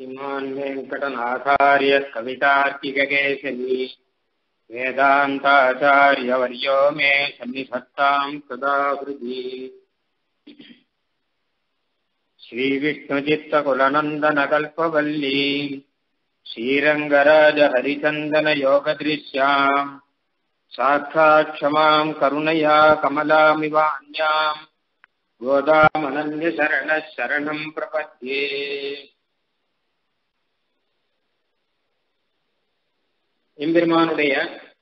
श्रीमान् वेङ्कटनाथार्य कवितार्किककेशरी वेदान्ताचार्यवर्यो मे सन्निधत्ताम् सदा हृदि श्रीविष्णुचित्तकुलनन्दनकल्पवल्ली श्रीरङ्गराजहरिचन्दनयोगदृश्याम् साक्षात् क्षमाम् करुणया कमलामिवान्याम् गोदामनन्यशरणः शरणम् प्रपद्ये எம்பெருமானுடைய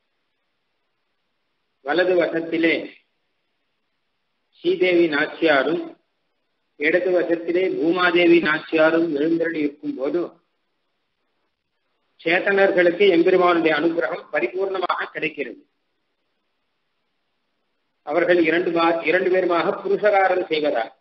வலது வசத்திலே ஸ்ரீதேவி நாச்சியாரும் இடது வசத்திலே பூமாதேவி நாச்சியாரும் எழுந்தருளி இருக்கும் போது சேத்தனர்களுக்கு எம்பெருமானுடைய அனுகிரகம் பரிபூர்ணமாக கிடைக்கிறது அவர்கள் இரண்டு இரண்டு பேருமாக புருஷகாரம் செய்வதால்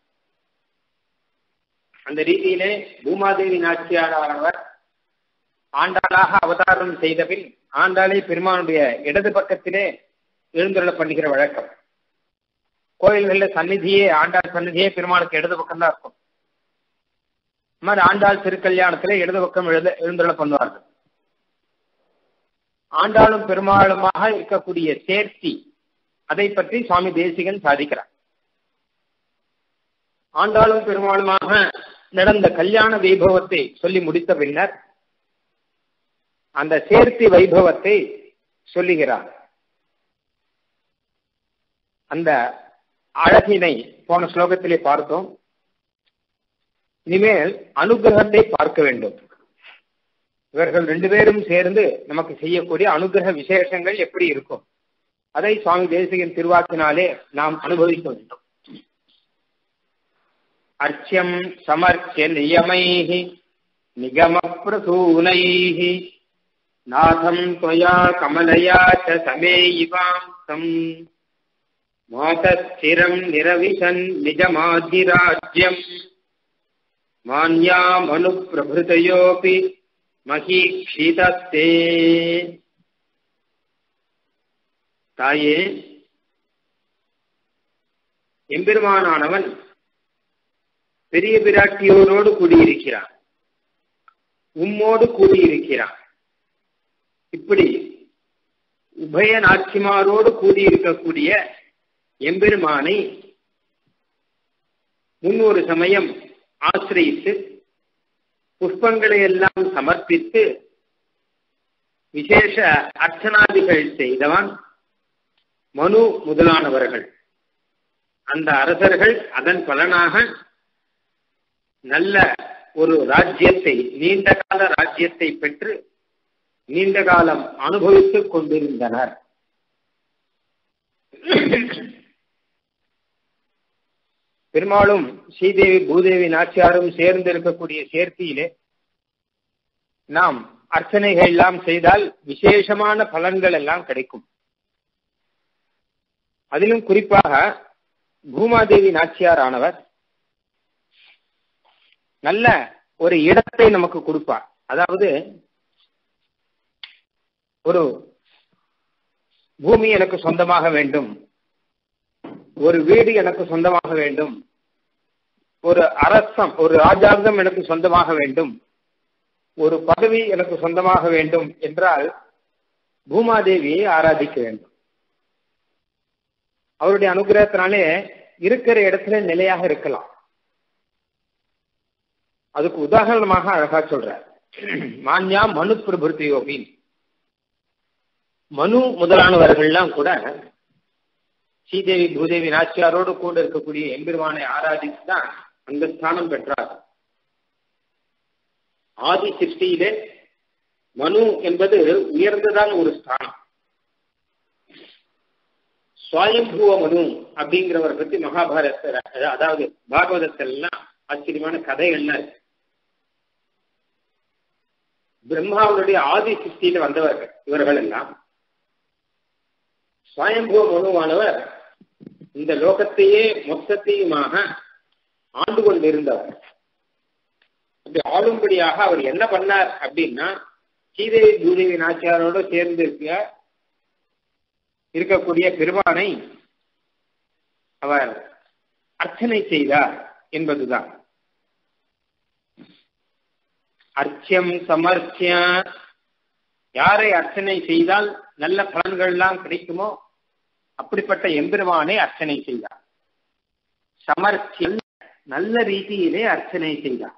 அந்த ரீதியிலே பூமாதேவி நாச்சியாரானவர் ஆண்டாளாக அவதாரம் செய்த பின் ஆண்டாளை பெருமானுடைய இடது பக்கத்திலே எழுந்துள்ள பண்ணுகிற வழக்கம் கோயில்கள்ல சந்நிதியே ஆண்டாள் சந்நிதியே பெருமாளுக்கு இடது பக்கம் தான் இருக்கும் மாதிரி ஆண்டாள் திருக்கல்யாணத்துல இடது பக்கம் எழுத எழுந்துள்ள பண்ணுவார்கள் ஆண்டாளும் பெருமாளுமாக இருக்கக்கூடிய சேர்த்தி அதை பற்றி சுவாமி தேசிகன் சாதிக்கிறார் ஆண்டாளும் பெருமாளுமாக நடந்த கல்யாண வைபவத்தை சொல்லி முடித்த பின்னர் அந்த சேர்த்தி வைபவத்தை சொல்லுகிறார் அந்த அழகினை போன ஸ்லோகத்திலே பார்த்தோம் இனிமேல் அனுகிரகத்தை பார்க்க வேண்டும் இவர்கள் ரெண்டு பேரும் சேர்ந்து நமக்கு செய்யக்கூடிய அனுகிரக விசேஷங்கள் எப்படி இருக்கும் அதை சுவாமி தேசிகன் திருவாக்கினாலே நாம் அனுபவிக்க வேண்டும் அர்ச்சியம் சமர்ச்சிய நியமைஹி நிகம பிரசூனைஹி நாதம் त्वया कमलया च समेयिवांसम् मातस्थिरम् निरविशन् निजमाधिराज्यम् मान्यामनुप्रभृतयोऽपि மகீக்ஷிதத்தே தாயே எம்பெருமானானவன் பெரிய பிராட்டியோரோடு கூடியிருக்கிறான் உம்மோடு கூடியிருக்கிறான் இப்படி உபய நாச்சிமாரோடு கூடியிருக்கக்கூடிய எம்பெருமானை முன்னொரு சமயம் ஆசிரியித்து புஷ்பங்களை எல்லாம் சமர்ப்பித்து விசேஷ அர்ச்சனாதிகள் செய்தவன் மனு முதலானவர்கள் அந்த அரசர்கள் அதன் பலனாக நல்ல ஒரு ராஜ்யத்தை நீண்ட கால ராஜ்யத்தை பெற்று நீண்ட காலம் அனுபவித்துக் கொண்டிருந்தனர் பெருமாளும் ஸ்ரீதேவி பூதேவி நாச்சியாரும் சேர்ந்து இருக்கக்கூடிய சேர்த்தியிலே நாம் அர்ச்சனைகள் எல்லாம் செய்தால் விசேஷமான பலன்கள் எல்லாம் கிடைக்கும் அதிலும் குறிப்பாக பூமாதேவி நாச்சியார் ஆனவர் நல்ல ஒரு இடத்தை நமக்கு கொடுப்பார் அதாவது ஒரு பூமி எனக்கு சொந்தமாக வேண்டும் ஒரு வீடு எனக்கு சொந்தமாக வேண்டும் ஒரு அரசம் ஒரு ராஜாங்கம் எனக்கு சொந்தமாக வேண்டும் ஒரு பதவி எனக்கு சொந்தமாக வேண்டும் என்றால் பூமாதேவியை ஆராதிக்க வேண்டும் அவருடைய அனுகிரகத்தினாலே இருக்கிற இடத்துல நிலையாக இருக்கலாம் அதுக்கு உதாரணமாக அழகா சொல்றார் மான்யா மனு பிரபுத்தி யோகின் மனு முதலானவர்கள்லாம் கூட ஸ்ரீதேவி பூதேவி நாச்சியாரோடு கூட இருக்கக்கூடிய எம்பெருமானை ஆராதித்து தான் அந்த ஸ்தானம் பெற்றார் ஆதி சிருஷ்டியிலே மனு என்பது உயர்ந்ததான ஒரு ஸ்தானம் சுவாயம்பூவ மனு அப்படிங்கிறவரை பத்தி மகாபாரத அதாவது பாகவதத்திலாம் ஆச்சரியமான கதைகள்லாம் இருக்கு பிரம்மாவுடைய ஆதி சிருஷ்டியில வந்தவர்கள் இவர்கள் எல்லாம் சுவயம்புவ மனுவானவர் இந்த லோகத்தையே மொத்தத்தையுமாக ஆண்டு கொண்டிருந்தவர் அப்படி ஆளும்படியாக அவர் என்ன பண்ணார் அப்படின்னா சீதேவி பூதேவி நாச்சியாரோடு சேர்ந்து இருக்க இருக்கக்கூடிய பெருமானை அவர் அர்ச்சனை செய்தார் என்பதுதான் அர்ச்சியம் சமர்ச்சிய யாரை அர்ச்சனை செய்தால் நல்ல பலன்கள்லாம் கிடைக்குமோ அப்படிப்பட்ட எம்பெருமானை அர்ச்சனை செய்தார் சமர்ச்சியம் நல்ல ரீதியிலே அர்ச்சனை செய்தார்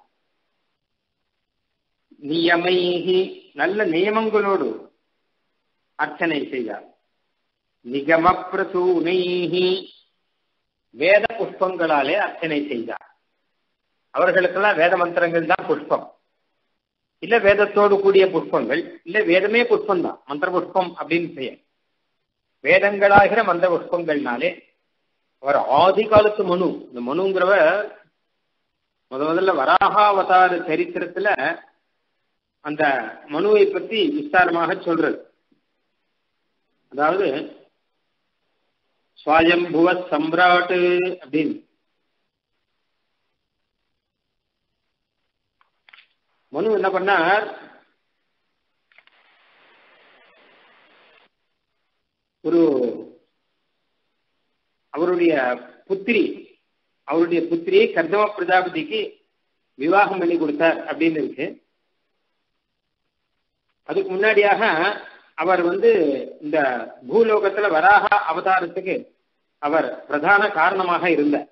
நியமைகி நல்ல நியமங்களோடு அர்ச்சனை செய்தார் நிகம பிரசூனைகி வேத புஷ்பங்களாலே அர்ச்சனை செய்தார் அவர்களுக்கெல்லாம் வேத மந்திரங்கள் தான் புஷ்பம் இல்ல வேதத்தோடு கூடிய புஷ்பங்கள் இல்ல வேதமே புஷ்பம் தான் மந்திர புஷ்பம் அப்படின்னு பெயர் வேதங்களாகிற மந்திர புஷ்பங்கள்னாலே அவர் ஆதி காலத்து மனு இந்த மனுங்கிறவ முத முதல்ல வராகாவதார சரித்திரத்துல அந்த மனுவை பத்தி விஸ்தாரமாக சொல்றது அதாவது சுவாயம்புவ சம்ராட்டு அப்படின்னு மனு என்ன பண்ணார் ஒரு அவருடைய புத்திரி அவருடைய புத்திரியை கர்தம பிரஜாபதிக்கு விவாகம் பண்ணி கொடுத்தார் அப்படின்னு இருக்கு அதுக்கு முன்னாடியாக அவர் வந்து இந்த பூலோகத்துல வராக அவதாரத்துக்கு அவர் பிரதான காரணமாக இருந்தார்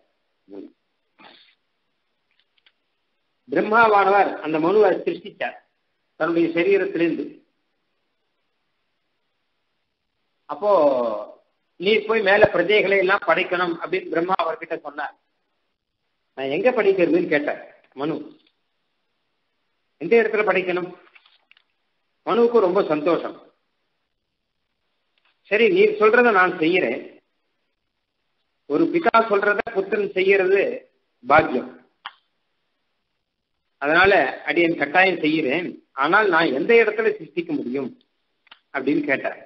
பிரம்மாவானவர் அந்த மனுவை சிருஷ்டிச்சார் தன்னுடைய சரீரத்திலிருந்து அப்போ நீ போய் மேல பிரஜைகளை எல்லாம் படைக்கணும் அப்படின்னு பிரம்மா அவர்கிட்ட சொன்னார் நான் எங்க படிக்கிறதுன்னு கேட்டேன் மனு எந்த இடத்துல படிக்கணும் மனுவுக்கு ரொம்ப சந்தோஷம் சரி நீ சொல்றத நான் செய்யறேன் ஒரு பிதா சொல்றத புத்தன் செய்யறது பாக்கியம் அதனால அடியன் கட்டாயம் செய்கிறேன் ஆனால் நான் எந்த இடத்துல சிருஷ்டிக்க முடியும் அப்படின்னு கேட்டார்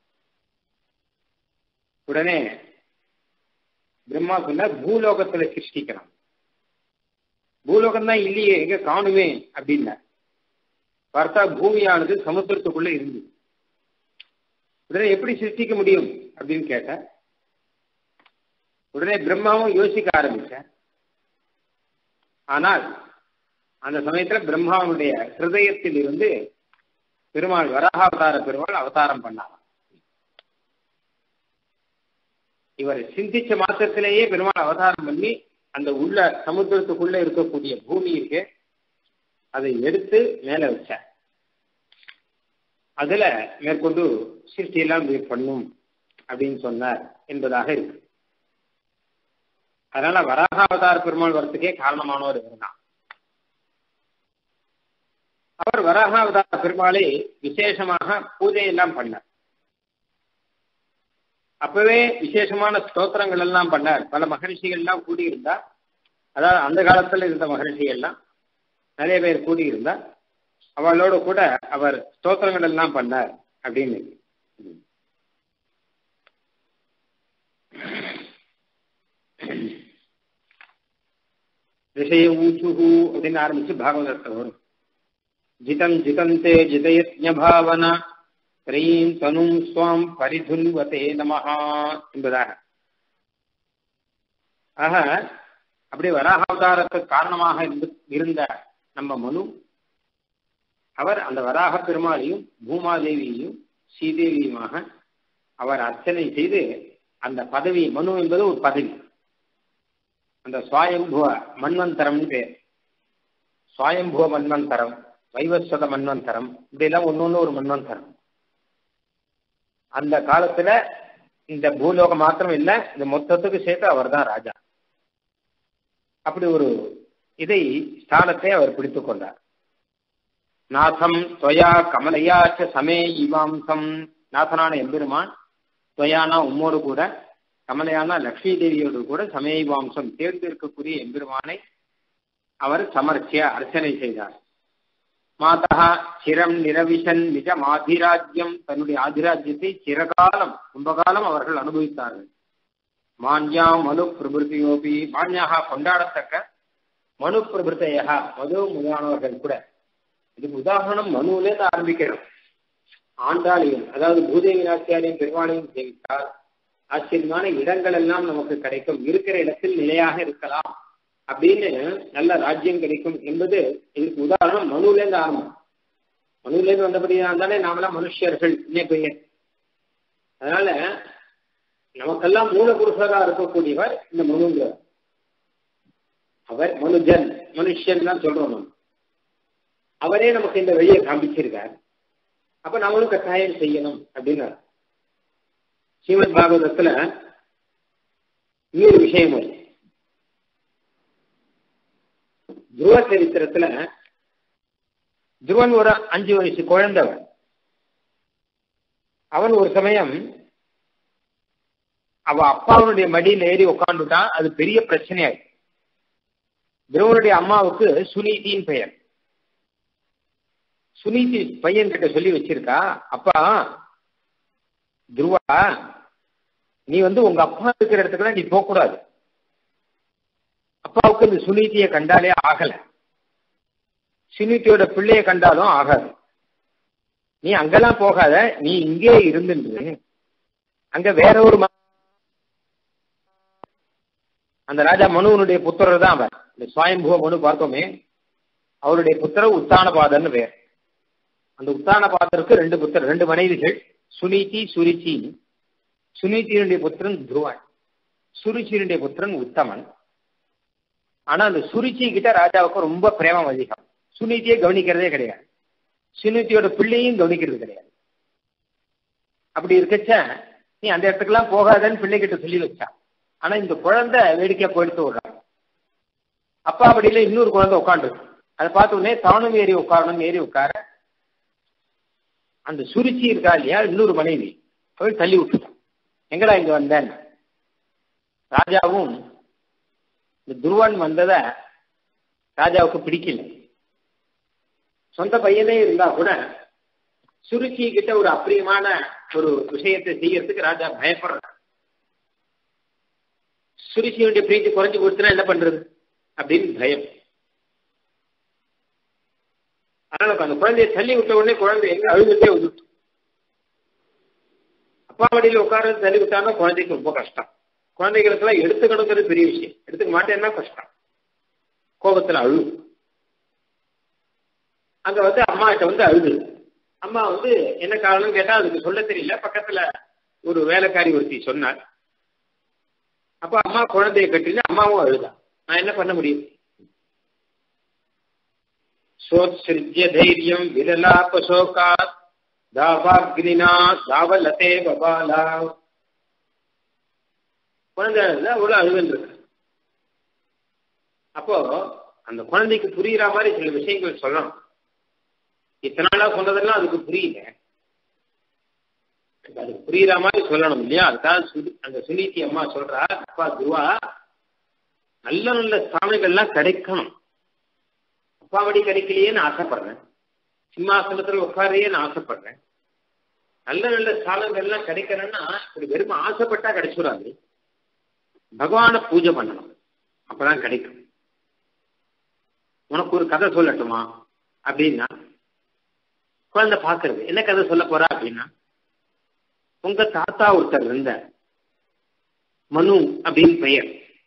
உடனே பிரம்மா சொன்ன பூலோகத்துல சிருஷ்டிக்கணும் பூலோகம் தான் இல்லையே எங்க காணுமே அப்படின்னா பார்த்தா பூமியானது சமுத்திரத்துக்குள்ள இருந்து உடனே எப்படி சிருஷ்டிக்க முடியும் அப்படின்னு கேட்ட உடனே பிரம்மாவும் யோசிக்க ஆரம்பிச்ச ஆனால் அந்த சமயத்துல பிரம்மாவுடைய ஹிருதயத்தில் இருந்து பெருமாள் வராகாவதார பெருமாள் அவதாரம் பண்ணார் இவர் சிந்திச்ச மாத்திரத்திலேயே பெருமாள் அவதாரம் பண்ணி அந்த உள்ள சமுத்திரத்துக்குள்ள இருக்கக்கூடிய பூமி இருக்கு அதை எடுத்து மேல வச்சார் அதுல மேற்கொண்டு சிருஷ்டி எல்லாம் பண்ணும் அப்படின்னு சொன்னார் என்பதாக இருக்கு அதனால வராக அவதார பெருமாள் வரத்துக்கே காரணமானவர் இவர்தான் அவர் வராக அவதார பெருமாளை விசேஷமாக பூஜை எல்லாம் பண்ணார் அப்பவே விசேஷமான ஸ்தோத்திரங்கள் எல்லாம் பண்ணார் பல மகரிஷிகள் எல்லாம் கூடியிருந்தா அதாவது அந்த காலத்துல இருந்த மகரிஷிகள் எல்லாம் நிறைய பேர் கூடியிருந்தா அவளோட கூட அவர் ஸ்தோத்திரங்கள் எல்லாம் பண்ணார் அப்படின்னு ரிஷய ஊச்சுஹு அப்படின்னு ஆரம்பிச்சு பாகவதத்தை வரும் ஜிதம் ஜிதந்தே ஜிதயத்ய பாவன திரையும் தனும் சுவாம் பரிதுன்வதே நமஹா என்பதாக ஆக அப்படி வராகாவதாரத்துக்கு காரணமாக இருந்து இருந்த நம்ம மனு அவர் அந்த வராக பெருமாளையும் பூமாதேவியையும் ஸ்ரீதேவியுமாக அவர் அர்ச்சனை செய்து அந்த பதவி மனு என்பது ஒரு பதவி அந்த சுவாயம்புவ மன்வந்தரம்னு பேர் சுவாயம்புவ மன்வந்தரம் வைவஸ்வத மன்வந்தரம் இப்படிலாம் ஒன்று ஒன்று ஒரு மன்வந்தரம் அந்த காலத்துல இந்த பூலோகம் மாத்திரம் இல்லை இந்த மொத்தத்துக்கு சேர்த்து அவர் தான் ராஜா அப்படி ஒரு இதை ஸ்தானத்தை அவர் பிடித்துக் கொண்டார் நாதம் தொயா கமலையாச்ச சமே இவாம்சம் நாதனான எம்பெருமான் தொயானா உம்மோடு கூட கமலையான லக்ஷ்மி தேவியோடு கூட சமயவாம்சம் தேர்ந்து இருக்கக்கூடிய எம்பெருமானை அவர் சமர்ச்சிய அர்ச்சனை செய்தார் மாதா சிரம் நிரவிஷன் நிஜ மாதிராஜ்யம் தன்னுடைய ஆதிராஜ்யத்தை சிறகாலம் ரொம்ப காலம் அவர்கள் அனுபவித்தார்கள் மான்யா மனு பிரபுத்தியோபி மான்யாக கொண்டாடத்தக்க மனு பிரபுத்தையா மது முதலானவர்கள் கூட இதுக்கு உதாரணம் மனுவிலேருந்து ஆரம்பிக்கணும் ஆண்டாளியும் அதாவது பூதேவி நாச்சியாரையும் பெருமாளையும் சேவித்தால் ஆச்சரியமான இடங்கள் எல்லாம் நமக்கு கிடைக்கும் இருக்கிற இடத்தில் நிலையாக இருக்கலாம் அப்படின்னு நல்ல ராஜ்யம் கிடைக்கும் என்பது இதுக்கு உதாரணம் மனுலேருந்து ஆரம்பம் மனுலேருந்து வந்தபடியா தானே நாமெல்லாம் மனுஷர்கள் இன்னே பெயர் அதனால நமக்கெல்லாம் மூல புருஷரா இருக்கக்கூடியவர் இந்த மனுங்கிறவர் அவர் மனுஜன் மனுஷன் தான் சொல்றோம் நம்ம அவரே நமக்கு இந்த வழியை காண்பிச்சிருக்கார் அப்ப நம்மளும் கட்டாயம் செய்யணும் அப்படின்னாரு ஸ்ரீமத் பாகவதத்துல இன்னொரு விஷயம் வருது துருவ சரித்திரத்துல துருவன் ஒரு அஞ்சு வயசு குழந்தவன் அவன் ஒரு சமயம் அவ அப்பாவுடைய மடியில் ஏறி உட்காந்துட்டான் அது பெரிய பிரச்சனையாயிடுச்சு துருவனுடைய அம்மாவுக்கு சுனீதியின் பெயர் சுனீதி பையன் கிட்ட சொல்லி வச்சிருக்கா அப்பா துருவா நீ வந்து உங்க அப்பா இருக்கிற இடத்துக்குலாம் நீ போகக்கூடாது அப்பாவுக்கு இந்த சுனீதியை கண்டாலே ஆகல சுனீதியோட பிள்ளைய கண்டாலும் ஆகாது நீ அங்கெல்லாம் போகாத நீ இங்கே இருந்துட்டு அங்க வேற ஒரு அந்த ராஜா மனுவனுடைய புத்திரர் தான் அவன் இந்த சுவாயம்புவ மனு பார்த்தோமே அவருடைய புத்திரர் உத்தானபாதன்னு பேர் அந்த உத்தானபாதருக்கு ரெண்டு புத்திரர் ரெண்டு மனைவிகள் சுனீதி சுரிச்சி சுனீதியினுடைய புத்திரன் துருவன் சுருச்சியினுடைய புத்திரன் உத்தமன் ஆனா அந்த சுருச்சி கிட்ட ராஜாவுக்கு ரொம்ப பிரேமம் அதிகம் சுனீதியை கவனிக்கிறதே கிடையாது சுனீதியோட பிள்ளையும் கவனிக்கிறது கிடையாது அப்படி இருக்கச்ச நீ அந்த இடத்துக்குலாம் போகாதன்னு பிள்ளைகிட்ட சொல்லி வச்சா ஆனா இந்த குழந்தை வேடிக்கையா போயிட்டு விடுறாங்க அப்பா அப்படியில இன்னொரு குழந்தை உட்காந்துருக்கு அதை பார்த்த உடனே தானும் ஏறி உட்காரணும் ஏறி உட்கார அந்த சுருச்சி இருக்கா இல்லையா இன்னொரு மனைவி போய் தள்ளி விட்டுட்டான் எங்கடா இங்க வந்தேன் ராஜாவும் இந்த துருவன் வந்தத ராஜாவுக்கு பிடிக்கல சொந்த பையனே இருந்தா கூட சுருச்சி கிட்ட ஒரு அப்பிரியமான ஒரு விஷயத்தை செய்யறதுக்கு ராஜா பயப்படுறார் சுருச்சியுடைய பிரீத்தி குறைஞ்சு கொடுத்துனா என்ன பண்றது அப்படின்னு பயம் அதனால அந்த குழந்தைய தள்ளி விட்ட உடனே குழந்தை எங்க அழுதுட்டே வந்துட்டு அப்பா வடியில் உட்கார்றது தள்ளி விட்டாங்கன்னா குழந்தைக்கு ரொம்ப கஷ்டம் குழந்தைகளுக்கு எல்லாம் எடுத்துக்கணுங்கிறது பெரிய விஷயம் எடுத்துக்க மாட்டேன்னா கஷ்டம் கோபத்துல அழு அங்க வந்து அம்மா கிட்ட வந்து அழுது அம்மா வந்து என்ன காரணம் கேட்டா அதுக்கு சொல்ல தெரியல பக்கத்துல ஒரு வேலைக்காரி ஒருத்தி சொன்னார் அப்ப அம்மா குழந்தைய கட்டில அம்மாவும் அழுதா நான் என்ன பண்ண முடியும் சோத்சிருஜ்ய தைரியம் விரலாப சோகாத் தாவாக்னினா தாவலதே பபாலா குழந்தை அழுது அவ்வளவு அழுவன் அப்போ அந்த குழந்தைக்கு புரியுற மாதிரி சில விஷயங்கள் சொல்லணும் இத்தனை நாளா சொன்னதெல்லாம் அதுக்கு புரியல அதுக்கு புரியுற மாதிரி சொல்லணும் இல்லையா அதுக்காக அந்த சுனீதி அம்மா சொல்றா அப்பா துருவா நல்ல நல்ல சாமிகள்லாம் கிடைக்கணும் அப்பாவடி கிடைக்கலையேன்னு ஆசைப்படுறேன் சிம்மாசனத்துல உட்காரையேன்னு ஆசைப்படுறேன் நல்ல நல்ல ஸ்தானங்கள்லாம் கிடைக்கணும்னா ஒரு வெறும் ஆசைப்பட்டா கிடைச்சிடாது பகவான பூஜை பண்ணணும் அப்பதான் கிடைக்கும் உனக்கு ஒரு கதை சொல்லட்டுமா அப்படின்னா குழந்தை பாக்குறது என்ன கதை சொல்ல போறா அப்படின்னா உங்க தாத்தா ஒருத்தர் இருந்த மனு அப்படின்னு பெயர்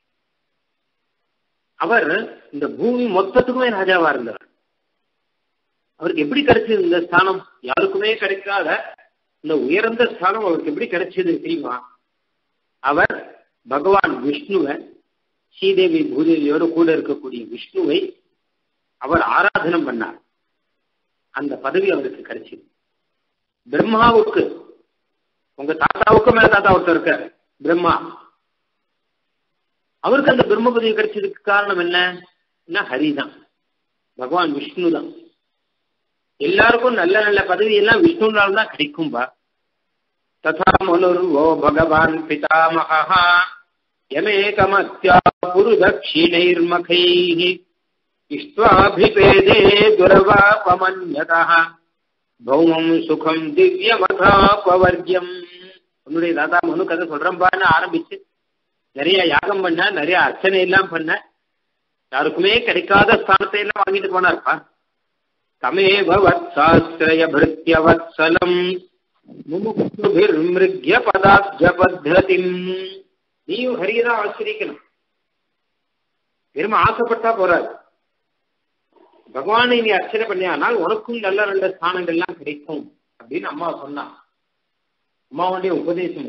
அவர் இந்த பூமி மொத்தத்துக்குமே ராஜாவா இருந்தவர் அவருக்கு எப்படி கிடைச்சது இந்த ஸ்தானம் யாருக்குமே கிடைக்காத இந்த உயர்ந்த ஸ்தானம் அவருக்கு எப்படி கிடைச்சது தெரியுமா அவர் பகவான் விஷ்ணுவை ஸ்ரீதேவி பூதேவியோட கூட இருக்கக்கூடிய விஷ்ணுவை அவர் ஆராதனம் பண்ணார் அந்த பதவி அவருக்கு கிடைச்சது பிரம்மாவுக்கு உங்க தாத்தாவுக்கு மேல தாத்தா ஒருத்தர் இருக்க பிரம்மா அவருக்கு அந்த பிரம்ம பதவி கிடைச்சதுக்கு காரணம் என்ன ஹரிதான் பகவான் விஷ்ணு தான் எல்லாருக்கும் நல்ல நல்ல பதவி எல்லாம் விஷ்ணுனால தான் கிடைக்கும்பா ததா மனுர்வோ பகவான் பிதாமகா யமேகமத்யா புருதக்ஷிணைர்மகை இஷ்டாபிபேதே துரவாபமன்யதா பௌமம் சுகம் திவ்யமதாபவர்யம் உன்னுடைய தாத்தா மனு கதை சொல்றம்பான்னு ஆரம்பிச்சு நிறைய யாகம் பண்ண நிறைய அர்ச்சனை எல்லாம் பண்ண யாருக்குமே கிடைக்காத ஸ்தானத்தை எல்லாம் வாங்கிட்டு போனார்ப்பா தமேவ வத்சாஸ்திரய பிருத்திய வத்சலம் முமுக்துபிர்மிருக்ய பதாப்ஜ பத்ததிம் நீயும் ஹரியதான் ஆசிரிக்கணும் வெறும் ஆசைப்பட்டா போறாது பகவானை நீ அர்ச்சனை பண்ணியானால் உனக்கும் நல்ல நல்ல ஸ்தானங்கள்லாம் கிடைக்கும் அப்படின்னு அம்மா சொன்னா அம்மாவுடைய உபதேசம்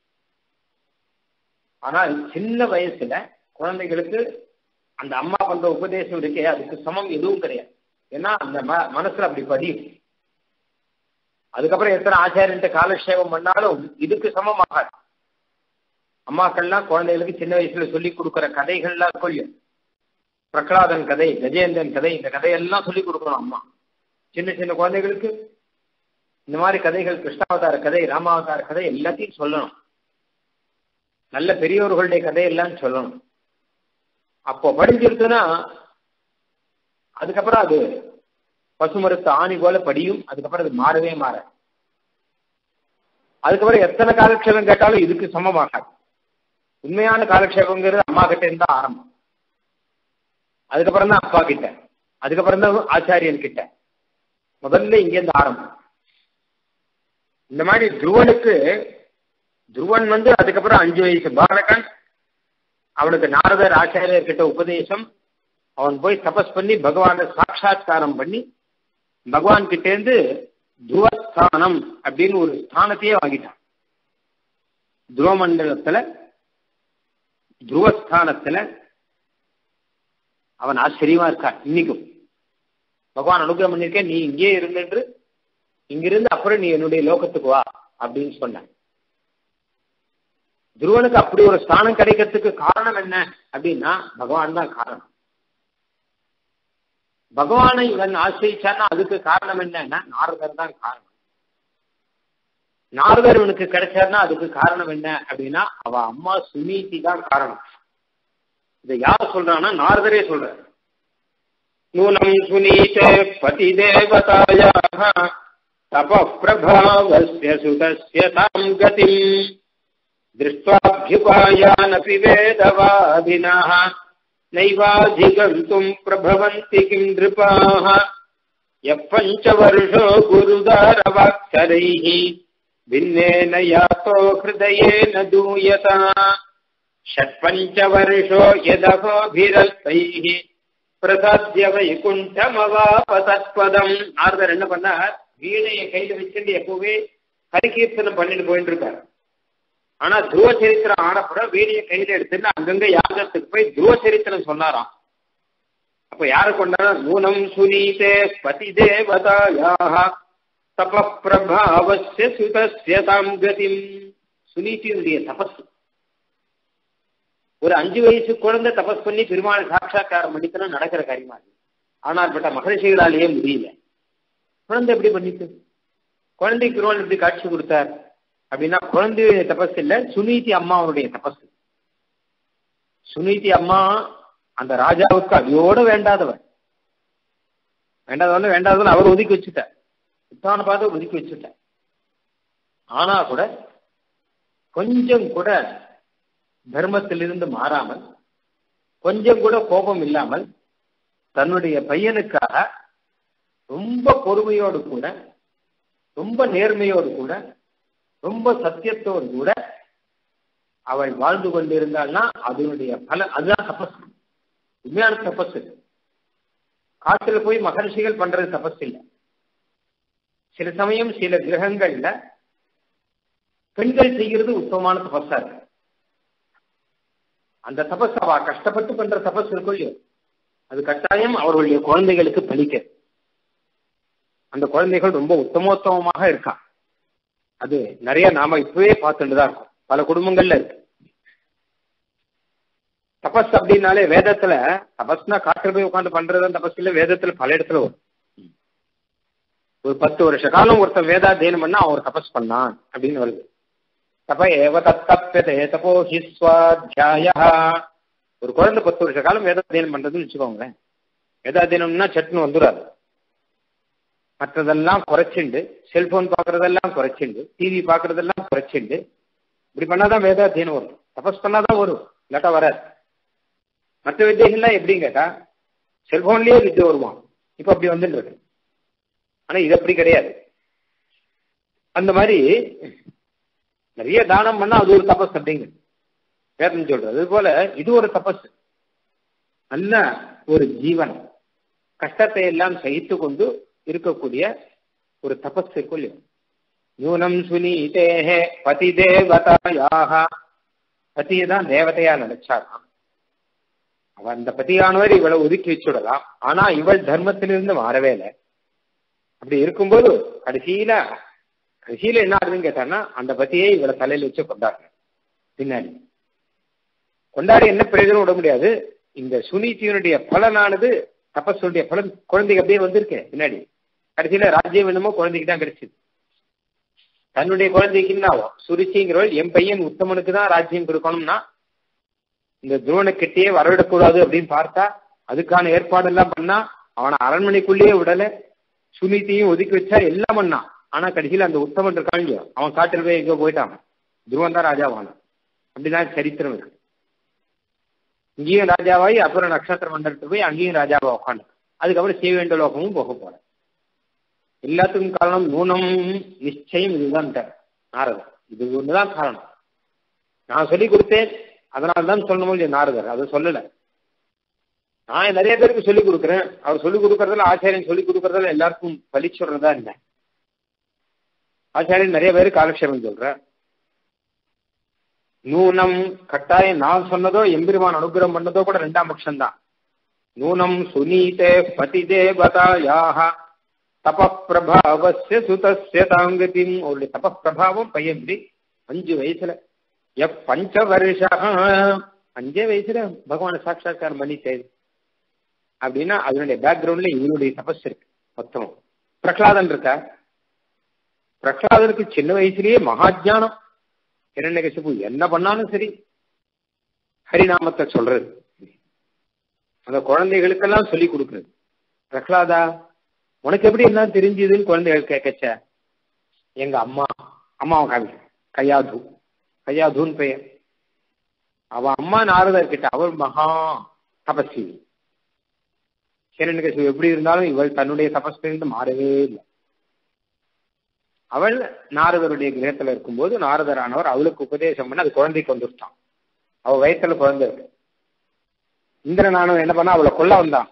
ஆனால் சின்ன வயசுல குழந்தைகளுக்கு அந்த அம்மா பண்ற உபதேசம் இருக்கே அதுக்கு சமம் எதுவும் கிடையாது ஏன்னா அந்த மனசுல அப்படி பதியும் அதுக்கப்புறம் எத்தனை ஆச்சாரியன்ட்ட காலக்ஷேபம் பண்ணாலும் இதுக்கு சமமாகாது அம்மாக்கள்லாம் குழந்தைகளுக்கு சின்ன வயசுல சொல்லி கொடுக்குற கதைகள்லாம் கொள்ளும் பிரகலாதன் கதை கஜேந்திரன் கதை இந்த கதையெல்லாம் சொல்லி கொடுக்கணும் அம்மா சின்ன சின்ன குழந்தைகளுக்கு இந்த மாதிரி கதைகள் கிருஷ்ணாவதார கதை ராமாவதார கதை எல்லாத்தையும் சொல்லணும் நல்ல பெரியோர்களுடைய கதையெல்லாம் சொல்லணும் அப்போ படிஞ்சிருக்குன்னா அதுக்கப்புறம் அது பசுமரத்து ஆணி போல படியும் அதுக்கப்புறம் அது மாறவே மாற அதுக்கப்புறம் எத்தனை காலக்ஷேபம் கேட்டாலும் இதுக்கு சமமாகாது உண்மையான காலக்ஷேபங்கிறது அம்மா கிட்ட இருந்தா ஆரம்பம் அதுக்கப்புறம் தான் அப்பா கிட்ட அதுக்கப்புறம் தான் ஆச்சாரியன் கிட்ட முதல்ல இங்கேருந்து ஆரம்பம் இந்த மாதிரி துருவனுக்கு துருவன் வந்து அதுக்கப்புறம் அஞ்சு வயசு பாலகன் அவனுக்கு நாரதர் ஆச்சாரியர் கிட்ட உபதேசம் அவன் போய் தபஸ் பண்ணி பகவானை சாட்சா்காரம் பண்ணி பகவான் கிட்டேருந்து துருவஸ்தானம் அப்படின்னு ஒரு ஸ்தானத்தையே வாங்கிட்டான் துருவமண்டலத்துல துருவஸ்தானத்துல அவன் ஆச்சரியமா இருக்கான் இன்னைக்கும் பகவான் அனுகிரகம் பண்ணிருக்கேன் நீ இங்கே இருந்துன்று இங்கிருந்து அப்புறம் நீ என்னுடைய லோகத்துக்கு வா அப்படின்னு சொன்னான் துருவனுக்கு அப்படி ஒரு ஸ்தானம் கிடைக்கிறதுக்கு காரணம் என்ன அப்படின்னா பகவான் தான் காரணம் பகவானை இவன் ஆசிரிச்சான்னா அதுக்கு காரணம் என்னன்னா நாரதர் தான் காரணம் நாரதர் இவனுக்கு கிடைச்சார்னா அதுக்கு காரணம் என்ன அப்படின்னா அவ அம்மா சுனீதி தான் காரணம் இதை யார் சொல்றான்னா நாரதரே சொல்ற நூனம் சுனீதே பதி தேவதாயாக தப பிரபாவஸ்ய சுதஸ்ய தாம் கதிம் दृष्ट्वाभ्युपायानपि वेदवादिनः नैवाधिगन्तुम् प्रभवन्ति किम् नृपाः यः पञ्चवर्षो गुरुदारवाक्षरैः भिन्नेन यातो हृदयेन दूयता षट्पञ्चवर्षो यदहोभिरस्तैः பிரசாத்திய வைகுண்டமவாபதத்பதம் நாரதர் என்ன பண்ணார் வீணையை கையில வச்சுட்டு எப்பவுமே ஹரிகீர்த்தனம் பண்ணிட்டு போயிட்டு இருக்காரு ஆனா துருவ சரித்திரம் ஆனப்புறம் வீடிய கையில எடுத்துட்டு அங்கங்க யாகத்துக்கு போய் துருவ சரித்திரம் சொன்னாராம் அப்ப யாரு கொண்டாரா நூனம் சுனீதே பதி தேவதாயாக தப பிரபாவசிய சுதஸ்ய தாம் கதிம் சுனீதியுடைய தபஸ் ஒரு அஞ்சு வயசு குழந்தை தபஸ் பண்ணி பெருமாள் சாட்சா்காரம் பண்ணிக்கணும் நடக்கிற காரியமா இருக்கு ஆனால் பட்ட மகரிஷிகளாலேயே முடியல குழந்தை எப்படி பண்ணிட்டு குழந்தைக்கு பெருமாள் எப்படி காட்சி கொடுத்தார் அப்படின்னா குழந்தையுடைய தபஸ் இல்ல சுனீதி அம்மாவுடைய தபஸ் சுனீதி அம்மா அந்த ராஜாவுக்கு அதையோட வேண்டாதவர் வேண்டாதவன வேண்டாதவன் அவர் ஒதுக்கி வச்சுட்டார் உத்தான பார்த்து ஒதுக்கி வச்சுட்டார் ஆனா கூட கொஞ்சம் கூட தர்மத்திலிருந்து மாறாமல் கொஞ்சம் கூட கோபம் இல்லாமல் தன்னுடைய பையனுக்காக ரொம்ப பொறுமையோடு கூட ரொம்ப நேர்மையோடு கூட ரொம்ப சத்தியத்தோடு கூட அவள் வாழ்ந்து கொண்டிருந்தாள்னா அதனுடைய பல அதுதான் தபஸ் உண்மையான தபஸ் காட்டுல போய் மகர்ஷிகள் பண்றது தபஸ் இல்லை சில சமயம் சில கிரகங்கள்ல பெண்கள் செய்கிறது உத்தமமான தபஸா இருக்கு அந்த தபஸ் அவ கஷ்டப்பட்டு பண்ற தபஸ் இருக்கும் இல்லையோ அது கட்டாயம் அவர்களுடைய குழந்தைகளுக்கு பலிக்க அந்த குழந்தைகள் ரொம்ப உத்தமோத்தமமாக இருக்கா அது நிறைய நாம இப்பவே பார்த்துட்டு தான் இருக்கோம் பல குடும்பங்கள்ல இருக்கு தபஸ் அப்படின்னாலே வேதத்துல தபஸ்னா காட்டுல போய் உட்காந்து பண்றது தபஸ் இல்ல வேதத்துல பல இடத்துல வரும் ஒரு பத்து வருஷ காலம் ஒருத்தன் வேதாத்தியனம் பண்ணா அவர் தபஸ் பண்ணான் அப்படின்னு வருது தப ஏவ தத்தப்பியதே தபோ ஹிஸ்வாத்தியாய ஒரு குழந்தை பத்து வருஷ காலம் வேதாத்தியனம் பண்றதுன்னு வச்சுக்கோங்களேன் வேதாத்தியனம்னா சட்டுன்னு வந்துடாது மற்றதெல்லாம் குறைச்சிண்டு செல்போன் பார்க்கறதெல்லாம் குறைச்சிண்டு டிவி பார்க்கறதெல்லாம் குறைச்சிண்டு இப்படி பண்ணாதான் வேதாத்தியனம் வரும் தபஸ் பண்ணாதான் வரும் இல்லாட்டா வராது மற்ற வித்தைகள்லாம் எப்படின்னு கேட்டா செல்போன்லயே வித்தை வருமா இப்ப அப்படி வந்துட்டு இருக்கு ஆனா இது அப்படி கிடையாது அந்த மாதிரி நிறைய தானம் பண்ணா அது ஒரு தபஸ் அப்படிங்க வேதம் சொல்றது அது போல இது ஒரு தபஸ் நல்ல ஒரு ஜீவன் கஷ்டத்தை எல்லாம் சகித்து கொண்டு இருக்கக்கூடிய ஒரு தபஸுக்குள் நூனம் சுனீதேஹே பதி தேவதாயாக பதியை தான் தேவதையா நினைச்சாராம் அவ அந்த பதியானவர் இவளை ஒதுக்கி வச்சுடலாம் ஆனா இவள் தர்மத்திலிருந்து மாறவே இல்லை அப்படி இருக்கும்போது கடைசியில கடைசியில என்ன ஆகுதுன்னு கேட்டான்னா அந்த பத்தியை இவளை தலையில வச்சு கொண்டாடுற பின்னாடி கொண்டாடி என்ன பிரயோஜனம் விட முடியாது இந்த சுனீதியினுடைய பலனானது தபஸுடைய பலன் குழந்தைக்கு அப்படியே வந்திருக்கு பின்னாடி கடைசியில ராஜ்யம் என்னமோ குழந்தைக்கு தான் கிடைச்சது தன்னுடைய குழந்தைக்கு என்ன ஆகும் சுருச்சிங்கிறவள் என் பையன் உத்தமனுக்கு தான் ராஜ்யம் கொடுக்கணும்னா இந்த துரோண கிட்டேயே வரவிடக்கூடாது அப்படின்னு பார்த்தா அதுக்கான ஏற்பாடு எல்லாம் பண்ணா அவனை அரண்மனைக்குள்ளேயே விடல சுனிதியும் ஒதுக்கி வச்சா எல்லாம் பண்ணான் ஆனா கடைசியில அந்த உத்தமன் இருக்கான் இல்லையோ அவன் காட்டில் போய் எங்கேயோ போயிட்டான் துருவன் தான் ராஜாவான அப்படிதான் சரித்திரம் இருக்கு இங்கேயும் ராஜாவாயி அப்புறம் நட்சத்திர மண்டலத்துக்கு போய் அங்கேயும் ராஜாவா உட்காந்து அதுக்கப்புறம் செய்வேண்ட லோகமும் போக போற எல்லாத்துக்கும் காரணம் நூனம் நிச்சயம் இதுதான் நாரதர் இது ஒண்ணுதான் காரணம் நான் சொல்லி கொடுத்தேன் அதனால தான் சொல்லணும் இல்லையா நாரதர் அதை சொல்லல நான் நிறைய பேருக்கு சொல்லிக் கொடுக்குறேன் அவர் சொல்லிக் கொடுக்கறதுல ஆச்சாரியன் சொல்லிக் கொடுக்கறதுல எல்லாருக்கும் பலிச்சுடுறதா இல்லை ஆச்சாரியன் நிறைய பேருக்கு காலக்ஷேபம் சொல்ற நூனம் கட்டாயம் நான் சொன்னதோ எம்பெருமான் அனுகிரகம் பண்ணதோ கூட ரெண்டாம் பட்சம் தான் நூனம் சுனீதே பதி தேவதாயாக தபப்பிரபாவசிய சுதஸ்ய தாங்கதிம் அவருடைய தபப்பிரபாவம் பையன் இப்படி அஞ்சு வயசுல எப் பஞ்ச வருஷ அஞ்சே வயசுல பகவான சாட்சாத்காரம் பண்ணிட்டேன் அப்படின்னா அதனுடைய பேக்ரவுண்ட்ல இவனுடைய தபஸ் இருக்கு மொத்தம் பிரகலாதன் இருக்கா பிரகலாதனுக்கு சின்ன வயசுலயே மகாஜானம் இரண்யகசிபு என்ன பண்ணாலும் சரி ஹரிநாமத்தை சொல்றது அந்த குழந்தைகளுக்கெல்லாம் சொல்லி கொடுக்குறது பிரகலாதா உனக்கு எப்படி என்ன தெரிஞ்சதுன்னு குழந்தைகள் கேட்கச்ச எங்க அம்மா அம்மாவை காமிக்க கையாது கையாதுன்னு பெயர் அவ அம்மா நாரதர் கிட்ட அவள் மகா தபஸ்வினி கிரண்கசிவு எப்படி இருந்தாலும் இவள் தன்னுடைய தபஸ்விலிருந்து மாறவே இல்லை அவள் நாரதருடைய கிரகத்துல இருக்கும்போது நாரதரானவர் அவளுக்கு உபதேசம் பண்ணி அது குழந்தைக்கு வந்துட்டான் அவ வயசுல குழந்தை இருக்கு இந்திரனானவன் என்ன பண்ணா அவளை கொல்ல வந்தான்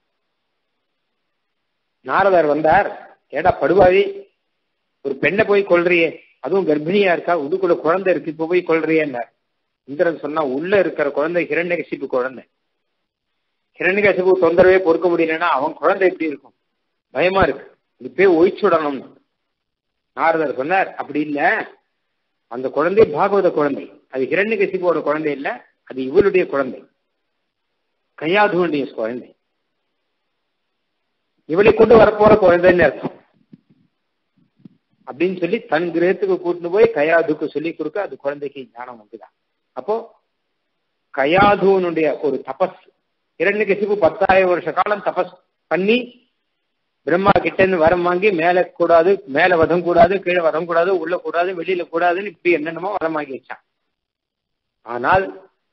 நாரதர் வந்தார் ஏடா படுவாவி ஒரு பெண்ணை போய் கொல்றியே அதுவும் கர்ப்பிணியா இருக்கா உதுக்குள்ள குழந்தை இருக்கு இப்ப போய் கொல்றியன்னார் இந்திரன் சொன்னா உள்ள இருக்கிற குழந்தை ஹிரண்யகசிப்பு குழந்தை ஹிரண்யகசிப்பு தொந்தரவே பொறுக்க முடியலன்னா அவன் குழந்தை எப்படி இருக்கும் பயமா இருக்கு இது போய் ஒழிச்சுடணும்னு நாரதர் சொன்னார் அப்படி இல்ல அந்த குழந்தை பாகவத குழந்தை அது ஹிரண்யகசிப்போட குழந்தை இல்ல அது இவளுடைய குழந்தை கையாதுவனுடைய குழந்தை இவளை கொண்டு வரப்போற குழந்தைன்னு அர்த்தம் அப்படின்னு சொல்லி தன் கிரகத்துக்கு கூட்டிட்டு போய் கயாதுக்கு சொல்லி கொடுக்க அது குழந்தைக்கு ஞானம் வந்துதான் அப்போ கயாதுவனுடைய ஒரு தபஸ் இரண்டு கசிப்பு பத்தாயிரம் வருஷ காலம் தபஸ் பண்ணி பிரம்மா கிட்ட இருந்து வரம் வாங்கி மேல கூடாது மேல வதம் கூடாது கீழே வரம் கூடாது உள்ள கூடாது வெளியில கூடாதுன்னு இப்படி என்னென்னமோ வரம் வாங்கி வச்சான் ஆனால்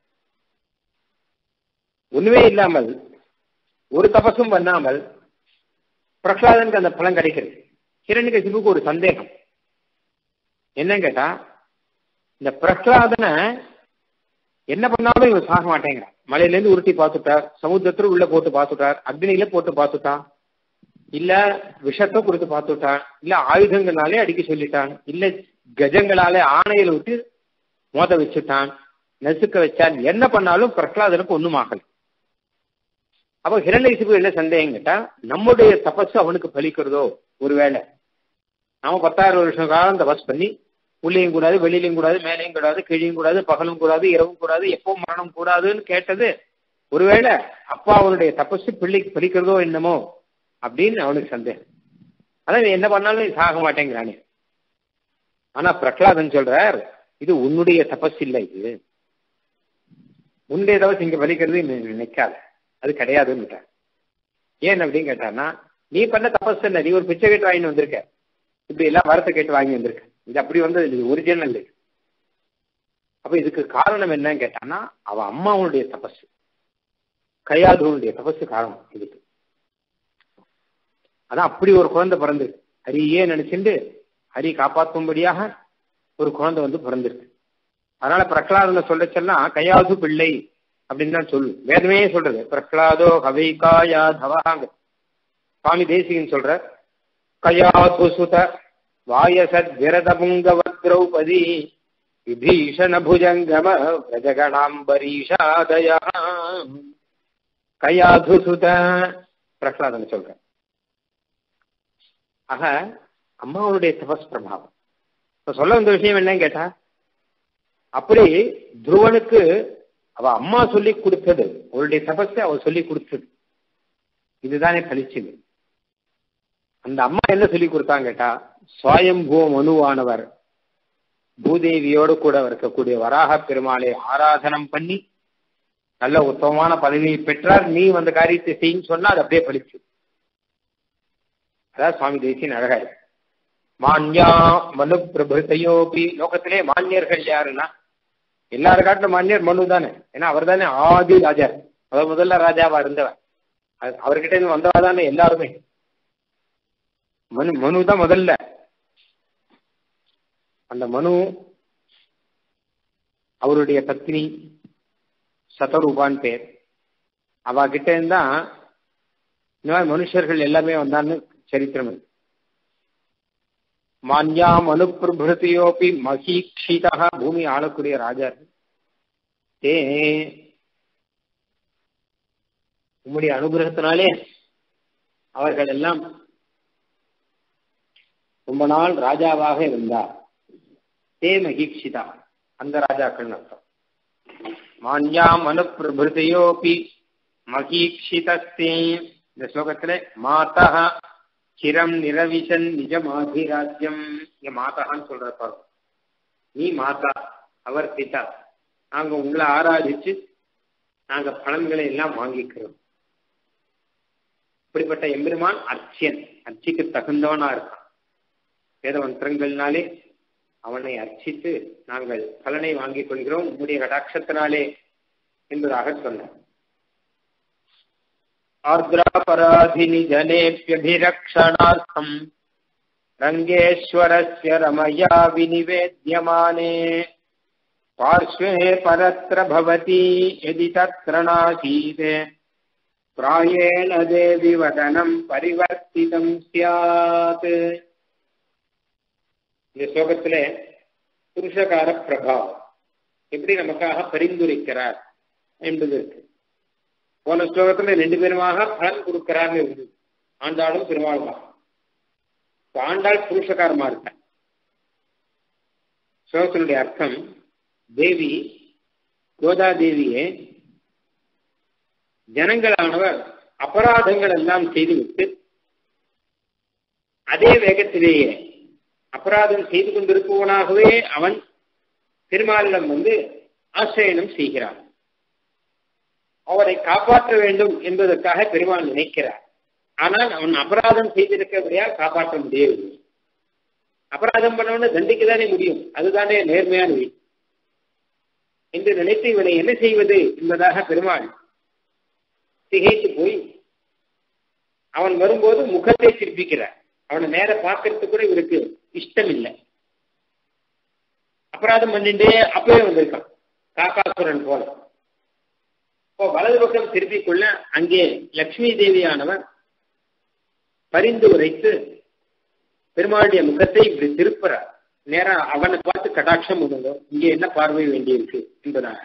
ஒண்ணுமே இல்லாமல் ஒரு தபசும் பண்ணாமல் பிரகலாதனுக்கு அந்த பலன் கிடைக்கிறது ஹிரண்யகசிபுக்கு ஒரு சந்தேகம் என்னன்னு கேட்டா இந்த பிரகலாதனை என்ன பண்ணாலும் இவன் சாக மாட்டேங்கிறான் மலையில இருந்து உருட்டி பார்த்துட்டார் சமுத்திரத்துல உள்ள போட்டு பார்த்துட்டார் அக்னியில போட்டு பார்த்துட்டான் இல்ல விஷத்தை கொடுத்து பார்த்துட்டான் இல்ல ஆயுதங்களாலே அடிக்க சொல்லிட்டான் இல்ல கஜங்களாலே ஆணையில விட்டு மோத வச்சுட்டான் நெசுக்க வச்சான் என்ன பண்ணாலும் பிரகலாதனுக்கு ஒண்ணும் ஆகல அப்ப ஹிரண்யசிபு என்ன சந்தேகம் கேட்டா நம்முடைய தபசு அவனுக்கு பலிக்கிறதோ ஒருவேளை நாம பத்தாயிரம் வருஷம் காலம் தபஸ் பண்ணி உள்ளேயும் கூடாது வெளியிலையும் கூடாது மேலையும் கூடாது கீழையும் கூடாது பகலும் கூடாது இரவும் கூடாது எப்போ மரணம் கூடாதுன்னு கேட்டது ஒருவேளை அப்பா அவனுடைய தபசு பிள்ளைக்கு பலிக்கிறதோ என்னமோ அப்படின்னு அவனுக்கு சந்தேகம் அதான் என்ன பண்ணாலும் சாக மாட்டேங்கிறானே ஆனா பிரகலாதன் சொல்றார் இது உன்னுடைய தபஸ் இல்லை இது உன்னுடைய தபஸ் இங்க பலிக்கிறது நினைக்காத அது கிடையாதுன்னு ஏன் அப்படின்னு கேட்டான்னா நீ பண்ண தபஸ் என்ன நீ ஒரு பிச்சை கேட்டு வாங்கிட்டு வந்திருக்க இப்படி எல்லாம் வரத்தை கேட்டு வாங்கி வந்திருக்க இது அப்படி வந்தது இது ஒரிஜினல் இது அப்ப இதுக்கு காரணம் என்னன்னு கேட்டான்னா அவ அம்மாவுடைய தபஸ் கையாதுவனுடைய தபஸ் காரணம் இதுக்கு அதான் அப்படி ஒரு குழந்தை பிறந்து ஹரியே நினைச்சுட்டு ஹரி காப்பாற்றும்படியாக ஒரு குழந்தை வந்து பிறந்திருக்கு அதனால பிரகலாதன சொல்லச்செல்லாம் கையாது பிள்ளை அப்படின்னு தான் சொல்லு வேதமே சொல்றது பிரஹ்லாதோ கவைகாயா தவாங்க சுவாமி தேசிகன் சொல்ற கயாதுசுத வாயசத் விரதபுங்கவத் திரௌபதி விபீஷண புஜங்கம பிரஜகணாம்பரீஷாதய கயாதுசுத பிரஹ்லாதன் சொல்ற ஆக அம்மாவுடைய தபஸ் பிரபாவம் இப்ப சொல்ல வந்த விஷயம் என்னன்னு கேட்டா அப்படி துருவனுக்கு அவ அம்மா சொல்லி கொடுத்தது அவளுடைய தபஸை அவ சொல்லி கொடுத்தது இதுதானே பலிச்சது அந்த அம்மா என்ன சொல்லி கொடுத்தாங்க கேட்டா சுவயம்பூ மனுவானவர் பூதேவியோடு கூட இருக்கக்கூடிய வராக பெருமாளை ஆராதனம் பண்ணி நல்ல உத்தமமான பதவியை பெற்றார் நீ அந்த காரியத்தை செய்யும் சொன்னா அது அப்படியே பலிச்சு அதான் சுவாமி தேசியன் அழகா இருக்கு மான்யா மனு பிரபுத்தையோபி லோகத்திலே மான்யர்கள் யாருன்னா எல்லாரும் காட்டிலும் மான்யர் மனு தானே ஏன்னா அவர் தானே ஆதி ராஜா அவர் முதல்ல ராஜாவா இருந்தவர் அவர்கிட்ட இருந்து வந்தவா தானே எல்லாருமே மனு மனு தான் முதல்ல அந்த மனு அவருடைய பத்னி சதரூபான் பேர் அவ கிட்ட இருந்தா இந்த மாதிரி மனுஷர்கள் எல்லாமே வந்தான்னு சரித்திரம் இருக்கு மான்யாம் அனுப்பிரபிருத்தியோப்பி மகீக்ஷிதா பூமி ஆளக்கூடிய ராஜா தே உம்முடைய அனுகிரகத்தினாலே அவர்கள் எல்லாம் ரொம்ப நாள் ராஜாவாக இருந்தார் தே மகீக்ஷிதா அந்த ராஜாக்கள் அர்த்தம் மான்யாம் அனுப்பிரபிருத்தையோப்பி மகீக்ஷிதஸ்தே இந்த ஸ்லோகத்துல மாதா சிரம் நிரவிசன் நிஜமாதிராஜ்யம் இங்க மாதான்னு சொல்ற பாருங்க நீ மாதா அவர் பிதா நாங்க உங்களை ஆராதிச்சு நாங்க பலன்களை எல்லாம் வாங்கிக்கிறோம் இப்படிப்பட்ட எம்பெருமான் அர்ச்சியன் அர்ச்சிக்கு தகுந்தவனா இருக்கான் வேதமந்திரங்கள்னாலே அவனை அர்ச்சித்து நாங்கள் பலனை வாங்கிக் கொள்கிறோம் உம்முடைய கடாட்சத்தினாலே என்பதாக சொன்னார் आर्द्रापराधिनि जनेभ्यभिरक्षणार्थम् रङ्गेश्वरस्य रमया विनिवेद्यमाने पार्श्वे परत्र भवति यदि तत्र नासीत् प्रायेण देवि वदनम् परिवर्तितम् स्यात् இந்த ஸ்லோகத்திலே புருஷகார பிரபாவம் எப்படி நமக்காக பரிந்துரைக்கிறார் என்பது இருக்கு போன ஸ்லோகத்துல ரெண்டு பேருமாக பலன் கொடுக்கிறார்னு இருந்தது ஆண்டாளும் பெருமாளுமா ஆண்டாள் புருஷகாரமா இருக்க ஸ்லோகத்தினுடைய அர்த்தம் தேவி கோதா தேவியே ஜனங்களானவர் அபராதங்கள் எல்லாம் செய்துவிட்டு அதே வேகத்திலேயே அபராதம் செய்து கொண்டிருப்பவனாகவே அவன் பெருமாளிடம் வந்து ஆசிரியனம் செய்கிறான் அவரை காப்பாற்ற வேண்டும் என்பதற்காக பெருமாள் நினைக்கிறார் ஆனால் அவன் அபராதம் செய்திருக்கபடியால் காப்பாற்ற முடியவில்லை அபராதம் பண்ணவன தண்டிக்க தானே முடியும் அதுதானே நேர்மையான வழி என்று நினைத்து இவனை என்ன செய்வது என்பதாக பெருமாள் திகைத்து போய் அவன் வரும்போது முகத்தை சிற்பிக்கிறார் அவனை நேர பார்க்கறதுக்கு கூட இவருக்கு இஷ்டம் இல்லை அபராதம் பண்ணிட்டே அப்பவே வந்திருக்கான் காக்காசுரன் போல இப்போ வலது பக்கம் திருப்பிக் கொள்ள அங்கே லட்சுமி தேவியானவர் பரிந்து உரைத்து பெருமாளுடைய முகத்தை இப்படி திருப்புறார் நேரா அவனை பார்த்து கடாட்சம் விடுங்க இங்கே என்ன பார்வை வேண்டியிருக்கு என்பதாக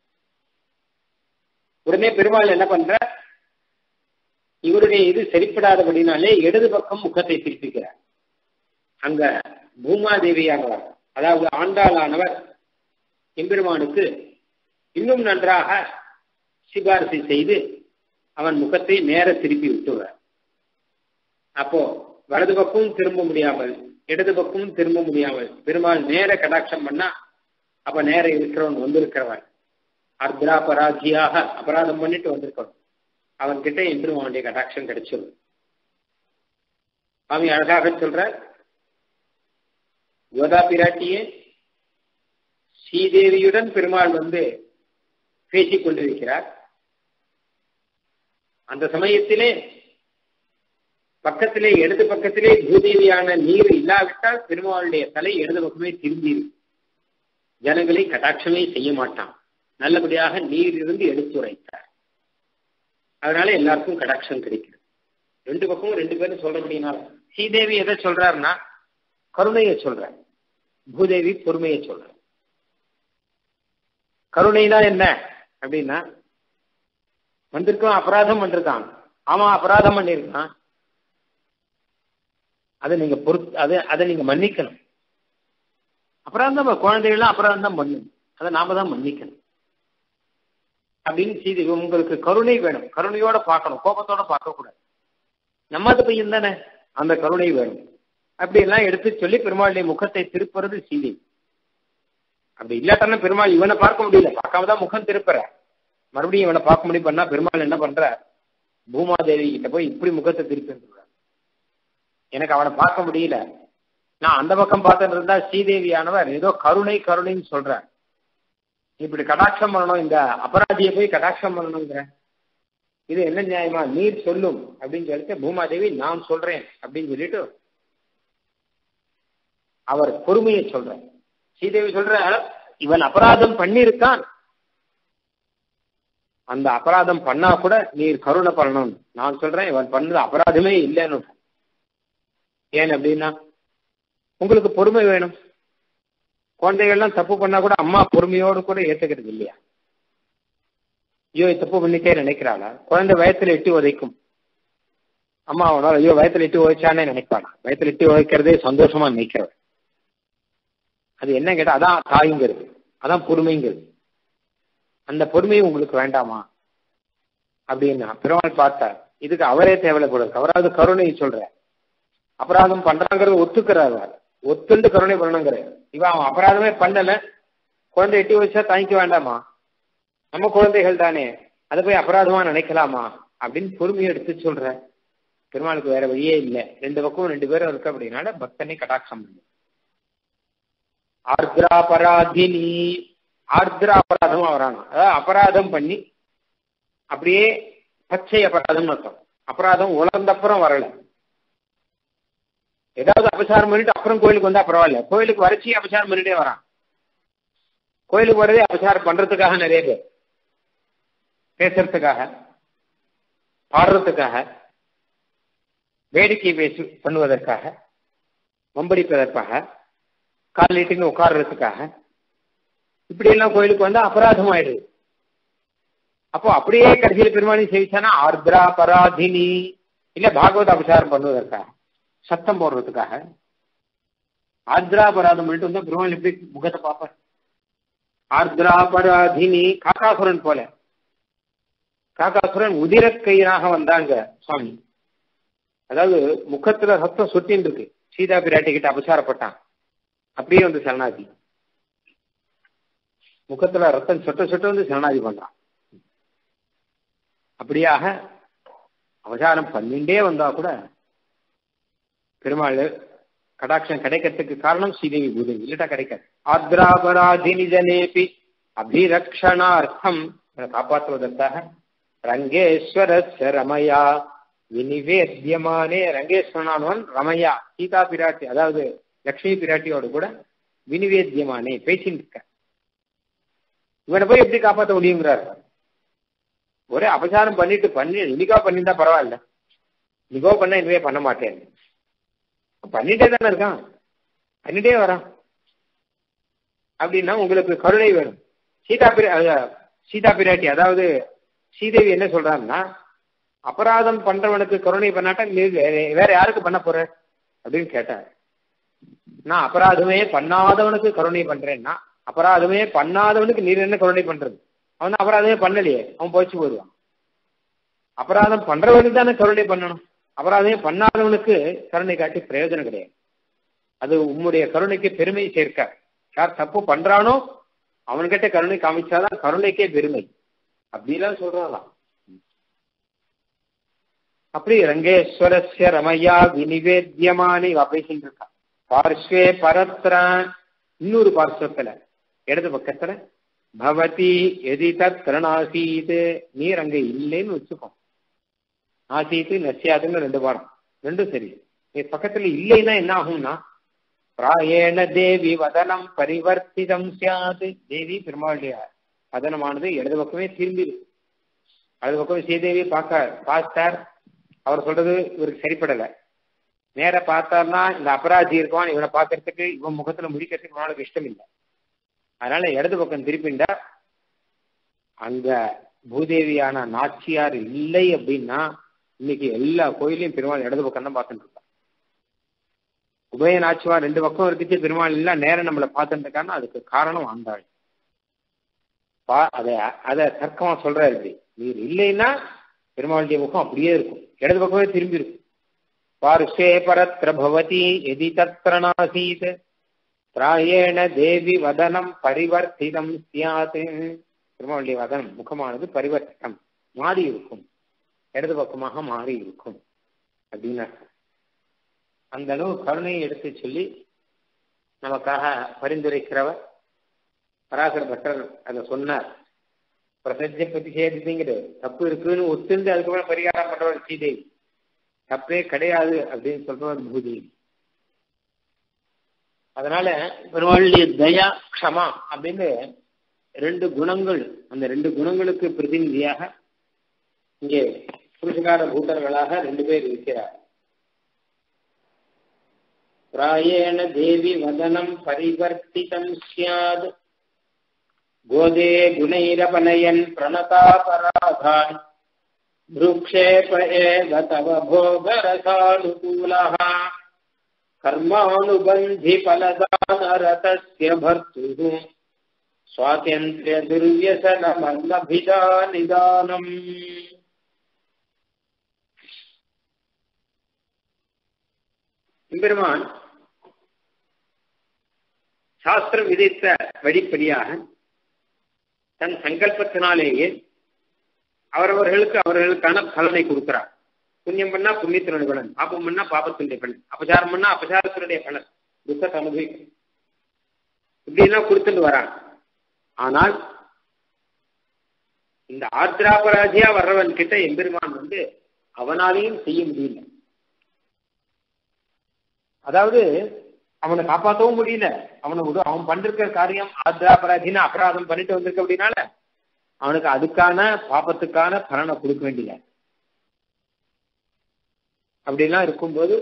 உடனே பெருமாள் என்ன பண்ற இவருடைய இது சரிப்படாதபடினாலே இடது பக்கம் முகத்தை திருப்பிக்கிறார் அங்க பூமாதேவியானவர் அதாவது ஆண்டாளானவர் எம்பெருமானுக்கு இன்னும் நன்றாக சிபாரிசை செய்து அவன் முகத்தை நேர திருப்பி விட்டுவார் அப்போ வலது பக்கமும் திரும்ப முடியாமல் இடது பக்கமும் திரும்ப முடியாமல் பெருமாள் நேர கடாட்சம் பண்ணா அப்ப நேர இருக்கிறவன் வந்திருக்கிறவன் அர்த்தராபராதியாக அபராதம் பண்ணிட்டு வந்திருக்கணும் அவன் கிட்ட என்றும் அவனுடைய கடாட்சம் கிடைச்சிடும் சுவாமி அழகாக சொல்ற யோதா பிராட்டியே ஸ்ரீதேவியுடன் பெருமாள் வந்து பேசிக் கொண்டிருக்கிறார் அந்த சமயத்திலே பக்கத்திலே இடது பக்கத்திலே பூதேவியான நீர் இல்லாவிட்டால் பெருமாளுடைய தலை இடது பக்கமே திரும்பி ஜனங்களை கட்டாட்சமே செய்ய மாட்டான் நல்லபடியாக நீர் இருந்து எடுத்துரைத்தார் அதனால எல்லாருக்கும் கடாட்சம் கிடைக்குது ரெண்டு பக்கமும் ரெண்டு பேரும் சொல்றபடினால ஸ்ரீதேவி எதை சொல்றாருன்னா கருணையை சொல்றார் பூதேவி பொறுமையை சொல்ற கருணைனா என்ன அப்படின்னா வந்திருக்கோம் அபராதம் பண்ணிருக்கான் ஆமா அபராதம் பண்ணிருக்கான் அதை நீங்க பொறுத்து அதை அதை நீங்க மன்னிக்கணும் அபராதம் குழந்தைகள்லாம் அபராதம் தான் பண்ணும் அதை நாம தான் மன்னிக்கணும் அப்படின்னு செய்தி உங்களுக்கு கருணை வேணும் கருணையோட பார்க்கணும் கோபத்தோட பார்க்க கூடாது நம்மது பையன் தானே அந்த கருணை வேணும் அப்படி எல்லாம் எடுத்து சொல்லி பெருமாளுடைய முகத்தை திருப்புறது சீதை அப்படி இல்லாட்டா பெருமாள் இவனை பார்க்க முடியல பார்க்காம தான் முகம் திருப்புற மறுபடியும் இவனை பார்க்க முடியும் பண்ணா பெருமாள் என்ன பண்ற பூமாதேவி கிட்ட போய் இப்படி முகத்தை திருப்பி எனக்கு அவனை பார்க்க முடியல நான் அந்த பக்கம் பார்த்துட்டு இருந்தா ஸ்ரீதேவியானவர் ஏதோ கருணை கருணைன்னு சொல்ற இப்படி கடாட்சம் பண்ணணும் இந்த அபராதியை போய் கடாட்சம் பண்ணணுங்கிற இது என்ன நியாயமா நீர் சொல்லும் அப்படின்னு சொல்லிட்டு பூமாதேவி நான் சொல்றேன் அப்படின்னு சொல்லிட்டு அவர் பொறுமையை சொல்ற ஸ்ரீதேவி சொல்ற இவன் அபராதம் பண்ணியிருக்கான் அந்த அபராதம் பண்ணா கூட நீர் கருணை பண்ணணும் நான் சொல்றேன் இவன் பண்ணது அபராதமே இல்லைன்னு ஏன் அப்படின்னா உங்களுக்கு பொறுமை வேணும் குழந்தைகள்லாம் தப்பு பண்ணா கூட அம்மா பொறுமையோடு கூட ஏத்துக்கிறது இல்லையா ஐயோ தப்பு பண்ணிட்டே நினைக்கிறாளா குழந்தை வயத்துல எட்டு உதைக்கும் அம்மா அவனால் ஐயோ வயத்துல எட்டு உதைச்சானே நினைப்பாளா வயத்துல எட்டு உதைக்கிறதே சந்தோஷமா நினைக்கிறவன் அது என்ன கேட்டா அதான் தாய்ங்கிறது அதான் பொறுமைங்கிறது அந்த பொறுமை உங்களுக்கு வேண்டாமா அப்படின்னா பெருமாள் பார்த்தார் இதுக்கு அவரே தேவையில்ல கூட இருக்கு அவராவது கருணை சொல்ற அபராதம் பண்றாங்கிறது ஒத்துக்கிறாரு ஒத்துண்டு கருணை பண்ணணுங்கிற இவன் அவன் அபராதமே பண்ணல குழந்தை எட்டி வச்சா தாங்கிக்க வேண்டாமா நம்ம குழந்தைகள் தானே அதை போய் அபராதமா நினைக்கலாமா அப்படின்னு பொறுமையை எடுத்து சொல்ற பெருமாளுக்கு வேற வழியே இல்லை ரெண்டு பக்கம் ரெண்டு பேரும் இருக்கு அப்படின்னால பக்தனை கடாட்சம் பண்ணு ஆர்திராபராதினி ஆர்திரா அபராதம் வரானும் அதாவது அபராதம் பண்ணி அப்படியே பச்சை அபராதம் அர்த்தம் அபராதம் உலர்ந்தப்புறம் வரல ஏதாவது அபசாரம் பண்ணிட்டு அப்புறம் கோயிலுக்கு வந்தா பரவாயில்ல கோயிலுக்கு வரைச்சி அபசாரம் பண்ணிட்டே வரான் கோயிலுக்கு வரதே அபசாரம் பண்றதுக்காக நிறைய பேர் பேசுறதுக்காக பாடுறதுக்காக வேடிக்கை பேசி பண்ணுவதற்காக வம்படிப்பதற்காக கால் நீட்டுன்னு உட்கார்றதுக்காக இப்படி எல்லாம் கோயிலுக்கு வந்தா அபராதம் ஆயிடுது அப்போ அப்படியே கடைசியில் பெருமானி சேவிச்சானா ஆர்திரா பராதினி இல்ல பாகவத அபசாரம் பண்ணுவதற்காக சத்தம் போடுறதுக்காக ஆர்திராபராதம் பண்ணிட்டு வந்தா பெருமாள் எப்படி முகத்தை பார்ப்பார் ஆர்திராபராதினி காக்காசுரன் போல காக்காசுரன் உதிரக்கையனாக வந்தாங்க சுவாமி அதாவது முகத்துல ரத்தம் சொட்டின்னு இருக்கு சீதா பிராட்டி கிட்ட அபசாரப்பட்டான் அப்படியே வந்து சரணாதி முகத்துல ரத்தம் சொட்ட சொட்ட வந்து சரணாதி பண்றான் அப்படியாக அவசாரம் பண்ணிண்டே வந்தா கூட பெருமாள் கடாட்சம் கிடைக்கிறதுக்கு காரணம் ஸ்ரீதேவி பூதேவி இல்லட்டா கிடைக்காது ஆத்ராபராதினி ஜனேபி அபிரக்ஷணார்த்தம் காப்பாற்றுவதற்காக ரங்கேஸ்வர ரமயா வினிவேத்தியமானே ரங்கேஸ்வரனானவன் ரமயா சீதா பிராட்டி அதாவது லக்ஷ்மி பிராட்டியோடு கூட வினிவேத்தியமானே பேசிட்டு இருக்க இவனை போய் எப்படி காப்பாற்ற முடியுங்கிறார் ஒரே அபசாரம் பண்ணிட்டு பண்ணி இன்னைக்கா பண்ணிருந்தா பரவாயில்ல இன்னைக்கோ பண்ண இனிமே பண்ண மாட்டேன் பண்ணிட்டே தானே இருக்கான் பண்ணிட்டே வரான் அப்படின்னா உங்களுக்கு கருணை வேணும் சீதா பிர சீதா பிராட்டி அதாவது ஸ்ரீதேவி என்ன சொல்றாங்கன்னா அபராதம் பண்றவனுக்கு கருணை பண்ணாட்டா நீ வேற யாருக்கு பண்ண போற அப்படின்னு கேட்டார் நான் அபராதமே பண்ணாதவனுக்கு கருணை பண்றேன்னா அபராதமே பண்ணாதவனுக்கு நீர் என்ன கருணை பண்றது அவன் அபராதமே பண்ணலையே அவன் போச்சு போடுவான் அபராதம் பண்றவனுக்கு தானே கருணை பண்ணணும் அபராதமே பண்ணாதவனுக்கு கருணை காட்டி பிரயோஜனம் கிடையாது அது உம்முடைய கருணைக்கு பெருமை சேர்க்க யார் தப்பு பண்றானோ அவன்கிட்ட கருணை காமிச்சாதான் கருணைக்கே பெருமை அப்படிலாம் சொல்றாங்களாம் அப்படி ரங்கேஸ்வரஸ்ய ரமையா வினிவேத்தியமானி பேசிட்டு இருக்கா பார்ஸ்வே பரத்ர இன்னொரு பார்ஸ்வத்துல இடது பக்கத்துல பவதி எதி தத்ரணாசீத் நீர் அங்க இல்லைன்னு வச்சுக்கோ ஆசீத்து நசியாதுன்னு ரெண்டு பாடம் ரெண்டும் சரி நீ பக்கத்துல இல்லைன்னா என்ன ஆகும்னா பிராயேண தேவி வதனம் பரிவர்த்திதம் சியாது தேவி பெருமாளுடைய பதனமானது இடது பக்கமே திரும்பி இருக்கு வலது பக்கமே ஸ்ரீதேவி பார்க்க பார்த்தார் அவர் சொல்றது இவருக்கு சரிப்படலை நேர பார்த்தார்னா இந்த அபராதி இருக்கான் இவனை பார்க்கறதுக்கு இவன் முகத்துல முடிக்கிறதுக்கு அவனுக்கு இஷ்டம் இல்லை அதனால இடது பக்கம் திருப்பிண்டா அங்க பூதேவியான நாச்சியார் இல்லை அப்படின்னா இன்னைக்கு எல்லா கோயிலையும் பெருமாள் இடது பக்கம் தான் பார்த்துட்டு இருக்கான் உபய நாச்சியார் ரெண்டு பக்கம் இருக்குச்சு பெருமாள் இல்ல நேரம் நம்மளை பார்த்துட்டு இருக்கான்னா அதுக்கு காரணம் ஆண்டாள் பா அதை அதை தர்க்கமா சொல்றாரு இப்படி நீர் இல்லைன்னா பெருமாளுடைய முகம் அப்படியே இருக்கும் இடது பக்கமே திரும்பி இருக்கும் பார்ஷே பரத்ர பவதி எதி தத்ர நாசீத் பிராயேண தேவி வதனம் பரிவர்த்திதம் சியாத் பெருமாளுடைய வதனம் முகமானது பரிவர்த்தனம் மாறி இருக்கும் இடது பக்கமாக மாறி இருக்கும் அப்படின்னு அந்த அளவு கருணையை எடுத்து சொல்லி நமக்காக பரிந்துரைக்கிறவர் பராசர பட்டர் அதை சொன்னார் பிரசஜ பிரதிஷேதிங்கிறது தப்பு இருக்குன்னு ஒத்துந்து அதுக்கப்புறம் பரிகாரம் பண்றவர் சீதேவி தப்பே கிடையாது அப்படின்னு சொல்றவர் பூதி அதனால பெருமாளுடைய தயா க்ஷமா அப்படின்னு ரெண்டு குணங்கள் அந்த ரெண்டு குணங்களுக்கு பிரதிநிதியாக இங்கே புருஷகார பூட்டர்களாக ரெண்டு பேர் இருக்கிறார் பிராயேண தேவி வதனம் பரிவர்த்திதம் சியாத் கோதே குணைரபனயன் பிரணதாபராதான் भ्रूक्षेप एव तव भोगरसानुकूलः कर्मानुबन्धिफलदानरतस्य भर्तुः स्वातन्त्र्यदुर्व्यसनमल्लभिदानिदानम् எம்பெருமான் சாஸ்திரம் விதித்த வழிப்படியாக தன் சங்கல்பத்தினாலேயே அவரவர்களுக்கு அவர்களுக்கான பலனை கொடுக்கிறார் புண்ணியம் பண்ணா புண்ணியத்தினுடைய பலன் பாபம் பண்ணா பாபத்தினுடைய பலன் அபசாரம் பண்ணா அபசாரத்தினுடைய பலன் துக்கத்தை அனுபவிக்கும் இப்படி எல்லாம் கொடுத்துட்டு வரான் ஆனால் இந்த ஆத்திராபராதியா வர்றவன் கிட்ட எம்பெருமான் வந்து அவனாலையும் செய்ய முடியல அதாவது அவனை காப்பாற்றவும் முடியல அவனை விட அவன் பண்ணிருக்கிற காரியம் ஆத்திராபராதின்னு அபராதம் பண்ணிட்டு வந்திருக்க அப்படின்னால அவனுக்கு அதுக்கான பாப்பத்துக்கான பலனை கொடுக்க வேண்டியல அப்படிலாம் இருக்கும்போது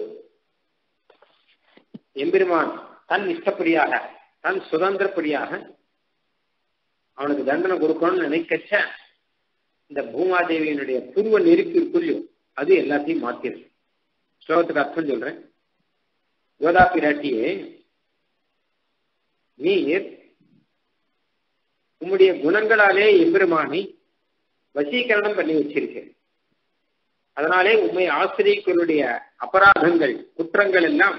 எம்பெருமான் தன் இஷ்டப்படியாக தன் சுதந்திரப்படியாக அவனுக்கு தண்டனை கொடுக்கணும்னு நினைக்கச்ச இந்த பூமாதேவியினுடைய புருவ நெருப்பு இருக்குல்லையோ அது எல்லாத்தையும் மாத்திருது ஸ்லோகத்துக்கு அர்த்தம் சொல்றேன் கோதா பிராட்டியே நீர் உம்முடைய குணங்களாலே எம்பெருமானை வசீகரணம் பண்ணி வச்சிருக்கேன் அதனாலே உண்மை ஆசிரியர்களுடைய அபராதங்கள் குற்றங்கள் எல்லாம்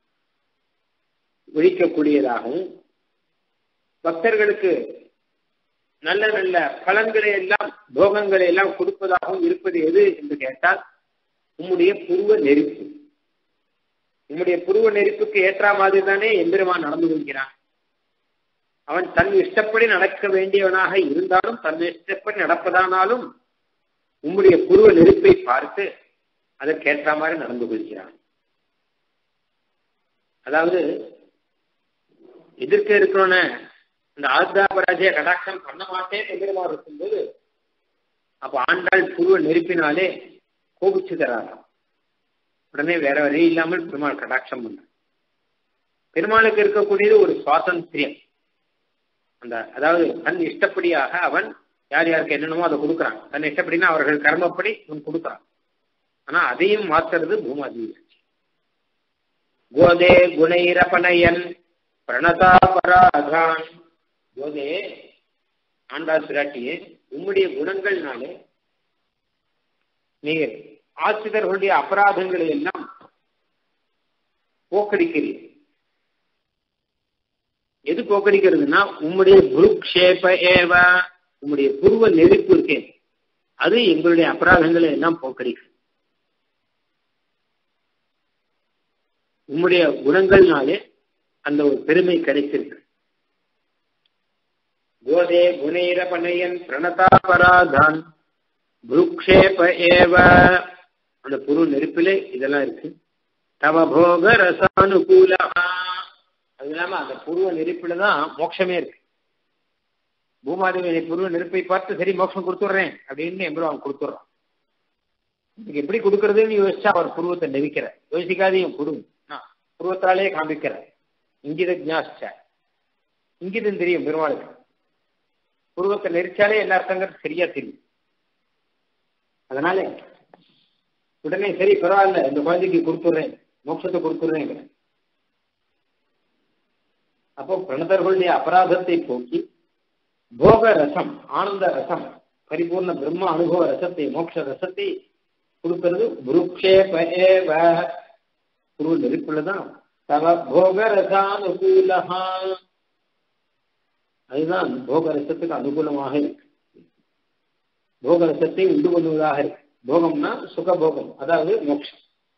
ஒழிக்கக்கூடியதாகவும் பக்தர்களுக்கு நல்ல நல்ல பலன்களை எல்லாம் போகங்களை எல்லாம் கொடுப்பதாகவும் இருப்பது எது என்று கேட்டால் உம்முடைய புருவ நெருப்பு உம்முடைய புருவ நெருப்புக்கு ஏற்றா மாதிரி தானே எம்பெருமான் நடந்து கொள்கிறான் அவன் தன் இஷ்டப்படி நடக்க வேண்டியவனாக இருந்தாலும் தன் இஷ்டப்படி நடப்பதானாலும் உம்முடைய புருவ நெருப்பை பார்த்து அதற்கேற்ற மாதிரி நடந்து கொள்கிறான் அதாவது எதிர்க்க இருக்கிறோன இந்த ஆத்ராபராஜய கடாட்சம் பண்ண மாட்டேன் எதிர்மா இருக்கும்போது அப்ப ஆண்டாள் புருவ நெருப்பினாலே கோபிச்சு தராராம் உடனே வேற வழி இல்லாமல் பெருமாள் கடாட்சம் பண்ண பெருமாளுக்கு இருக்கக்கூடியது ஒரு சுவாதந்திரியம் அந்த அதாவது தன் இஷ்டப்படியாக அவன் யார் யாருக்கு என்னென்னமோ அதை கொடுக்குறான் தன் இஷ்டப்படினா அவர்கள் கர்மப்படி அவன் கொடுக்குறான் ஆனா அதையும் மாத்துறது பூமாதி கோதே குணைரபனயன் பிரணதாபராதான் கோதே ஆண்டாள் பிராட்டியே உம்முடைய குணங்கள்னாலே நீர் ஆசிரியர்களுடைய அபராதங்களை எல்லாம் போக்கடிக்கிறீர் எது போக்கடிக்கிறதுனா உம்முடைய குருக்ஷேப ஏவ உம்முடைய புருவ நெருப்பு இருக்கேன் அது எங்களுடைய அபராதங்களை எல்லாம் போக்கடிக்கும் உம்முடைய குணங்கள்னாலே அந்த ஒரு பெருமை கிடைச்சிருக்கு கோதே குணேரபனயன் பிரணதாபராதான் புருக்ஷேப ஏவ அந்த புரு நெருப்பிலே இதெல்லாம் இருக்கு தவ போக ரசானுகூலா அது இல்லாம அந்த புருவ நெருப்புல தான் மோட்சமே இருக்கு பூமாதேவி புருவ நெருப்பை பார்த்து சரி மோட்சம் கொடுத்துட்றேன் அப்படின்னு எம்பெருமான் கொடுத்துட்றான் இதுக்கு எப்படி கொடுக்கறதுன்னு யோசிச்சா அவர் புருவத்தை நெவிக்கிற யோசிக்காதையும் குடு புருவத்தாலே காண்பிக்கிற இங்கித ஜாஸ்ட இங்கிதம் தெரியும் பெருமாளுக்கு புருவத்தை நெரிச்சாலே என்ன அர்த்தங்கிறது சரியா தெரியும் அதனால உடனே சரி பரவாயில்ல இந்த குழந்தைக்கு கொடுத்துட்றேன் மோட்சத்தை கொடுத்துட்றேன் அப்போ பிரணதர்களுடைய அபராதத்தை போக்கி போக ரசம் ஆனந்த ரசம் பரிபூர்ண பிரம்ம அனுபவ ரசத்தை மோட்ச ரசத்தை கொடுக்கிறது புருக்ஷேப ஏவ குரு நெருப்புலதான் தவ போக ரசானுகூலகா அதுதான் போக ரசத்துக்கு அனுகூலமாக இருக்கு போக ரசத்தை உண்டு பண்ணுவதாக இருக்கு போகம்னா சுகபோகம் அதாவது மோட்சம்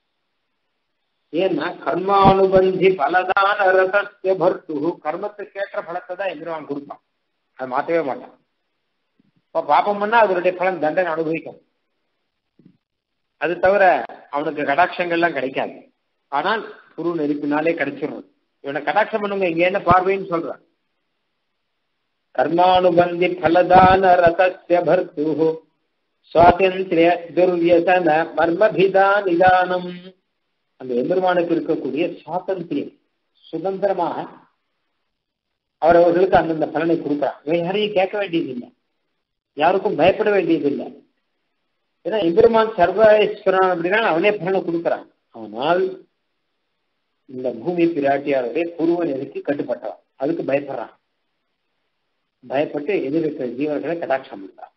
ஏன்னா கர்மானுபந்தி பலதான ரசஸ்ய பர்த்து கர்மத்துக்கு ஏற்ற பலத்தை தான் எதிர்வான் கொடுப்பான் அதை மாற்றவே மாட்டான் இப்போ பாப்பம் பண்ணா அதனுடைய பலன் தண்டனை அனுபவிக்கும் அது தவிர அவனுக்கு கடாட்சங்கள்லாம் கிடைக்காது ஆனால் குரு நெருப்பினாலே கிடைச்சிடும் இவனை கடாட்சம் பண்ணுங்க இங்க என்ன பார்வைன்னு சொல்றான் கர்மானுபந்தி பலதான ரசஸ்ய பர்த்து சுவாதந்திரிய துர்வியசன மர்மபிதா நிதானம் அந்த எம்பெருமானுக்கு இருக்கக்கூடிய சுவாதந்திரியம் சுதந்திரமாக அவரவர்களுக்கு அந்தந்த பலனை கொடுக்குறான் இவன் யாரையும் கேட்க வேண்டியதில்லை யாருக்கும் பயப்பட வேண்டியதில்லை ஏன்னா எம்பெருமான் சர்வேஸ்வரன் அப்படின்னா அவனே பலனை கொடுக்குறான் ஆனால் இந்த பூமி பிராட்டியாருடைய புருவ நெருக்கி கட்டுப்பட்டவன் அதுக்கு பயப்படுறான் பயப்பட்டு எதிர்க்கிற ஜீவர்களை கடாட்சம் பண்றான்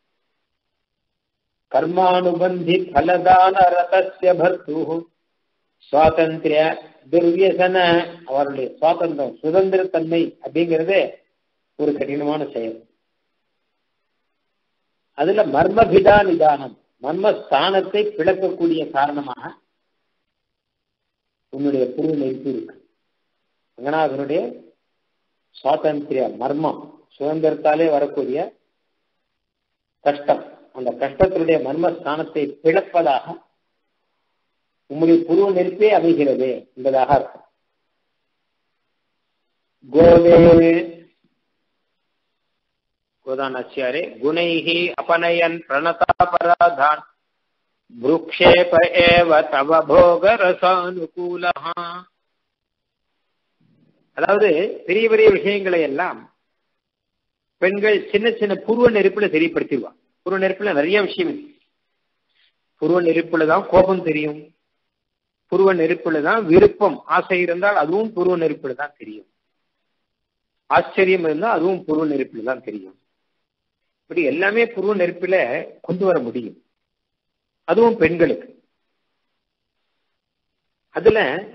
கர்மானுபந்தி பலதான ரதஸ்ய பர்த்து சுவாதந்திரிய துர்வியசன அவருடைய சுவாதந்திரம் சுதந்திரத்தன்மை அப்படிங்கிறதே ஒரு கடினமான செயல் அதுல மர்மபிதா நிதானம் மர்மஸ்தானத்தை பிளக்கக்கூடிய காரணமாக உன்னுடைய புரு நெருப்பு இருக்கு ரங்கநாதனுடைய சுவாதந்திரிய மர்மம் சுதந்திரத்தாலே வரக்கூடிய கஷ்டம் அந்த கஷ்டத்தினுடைய மர்மஸ்தானத்தை பிளப்பதாக உம்முடைய புருவ நெருப்பே அமைகிறது என்பதாக அர்த்தம் கோவே கோதானாச்சியாரே குணைஹி அபனயன் பிரணதாபராதான் புருக்ஷேப ஏவ தவ போக ரசானுகூலா அதாவது பெரிய பெரிய விஷயங்களை எல்லாம் பெண்கள் சின்ன சின்ன புருவ நெருப்புல தெரியப்படுத்திடுவா புருவ நெருப்புல நிறைய விஷயம் இருக்கு புருவ நெருப்புல தான் கோபம் தெரியும் புருவ நெருப்புல தான் விருப்பம் ஆசை இருந்தால் அதுவும் புருவ நெருப்புல தான் தெரியும் ஆச்சரியம் இருந்தால் அதுவும் புருவ நெருப்புல தான் தெரியும் இப்படி எல்லாமே புருவ நெருப்பில கொண்டு வர முடியும் அதுவும் பெண்களுக்கு அதுல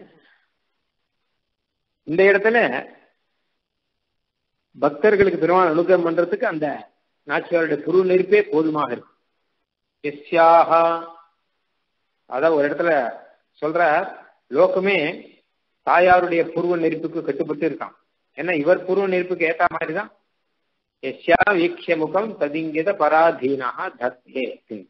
இந்த இடத்துல பக்தர்களுக்கு பெருமாள் அனுகிரகம் பண்றதுக்கு அந்த நாச்சியாருடைய புரு நெருப்பே போதுமாக இருக்கும் எஸ்யாகா அதான் ஒரு இடத்துல சொல்ற லோகமே தாயாருடைய புருவ நெருப்புக்கு கட்டுப்பட்டு இருக்கான் ஏன்னா இவர் புருவ நெருப்புக்கு ஏத்த மாதிரி தான் எஸ்யா வீக்ஷ முகம் ததிங்கித பராதீனா தத்தே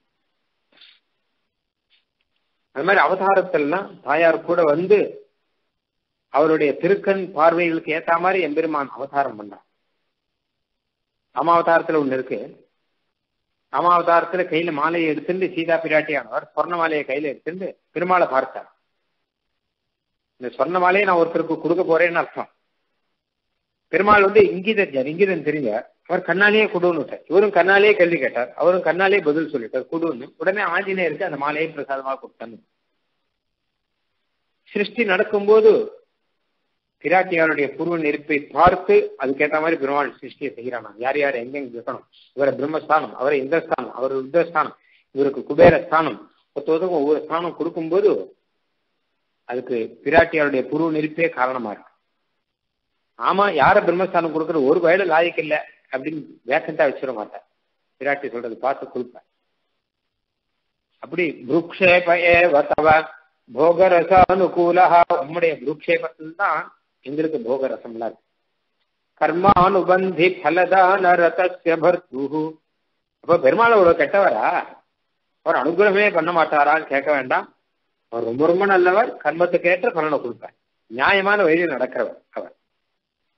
அது மாதிரி அவதாரத்திலாம் தாயார் கூட வந்து அவருடைய திருக்கண் பார்வைகளுக்கு ஏத்த மாதிரி எம்பெருமான் அவதாரம் பண்ணார் ராமாவதாரத்துல ஒண்ணு இருக்கு ராமாவதாரத்துல கையில மாலையை எடுத்துட்டு சீதா பிராட்டியானவர் சொர்ண மாலையை கையில எடுத்துட்டு பெருமாளை பார்த்தார் இந்த சொர்ண மாலையை நான் ஒருத்தருக்கு கொடுக்க போறேன்னு அர்த்தம் பெருமாள் வந்து இங்கிதன் இங்கிதன் தெரிஞ்ச அவர் கண்ணாலேயே கொடுன்னு இவரும் கண்ணாலேயே கேள்வி கேட்டார் அவரும் கண்ணாலேயே பதில் சொல்லிட்டார் கொடுன்னு உடனே ஆஞ்சநேயருக்கு அந்த மாலையை பிரசாதமாக கொடுத்தாங்க சிருஷ்டி நடக்கும்போது பிராட்டியாருடைய பூர்வ நெருப்பை பார்த்து அதுக்கேற்ற மாதிரி பெருமாள் சிருஷ்டியை செய்கிறானா யார் யார் எங்கெங்க இருக்கணும் இவரை பிரம்மஸ்தானம் அவரை இந்த ஸ்தானம் அவர் ருத்ரஸ்தானம் இவருக்கு குபேர ஸ்தானம் ஒருத்தருக்கும் ஒவ்வொரு ஸ்தானம் கொடுக்கும்போது அதுக்கு பிராட்டியாருடைய பூர்வ நெருப்பே காரணமா இருக்கு ஆமா யார பிரம்மஸ்தானம் கொடுக்குற ஒரு வயது லாய்க்கு இல்லை அப்படின்னு வேக்கண்டா வச்சிட மாட்டேன் பிராட்டி சொல்றது பார்த்து கொடுப்பேன் அப்படி புருக்ஷேப ஏவ தவ போகரசானுகூலா உம்முடைய புருக்ஷேபத்தில் தான் எங்களுக்கு போகரசம்லாம் இருக்கு கர்மானுபந்தி பலதான ரதஸ்ய பர்த்து அப்ப பெருமாள் ஒரு கெட்டவரா அவர் அனுகிரகமே பண்ண மாட்டாரான்னு கேட்க வேண்டாம் அவர் ரொம்ப ரொம்ப நல்லவர் கர்மத்துக்கு ஏற்ற பலனை கொடுப்பார் நியாயமான வழியில் நடக்கிறவர் அவர்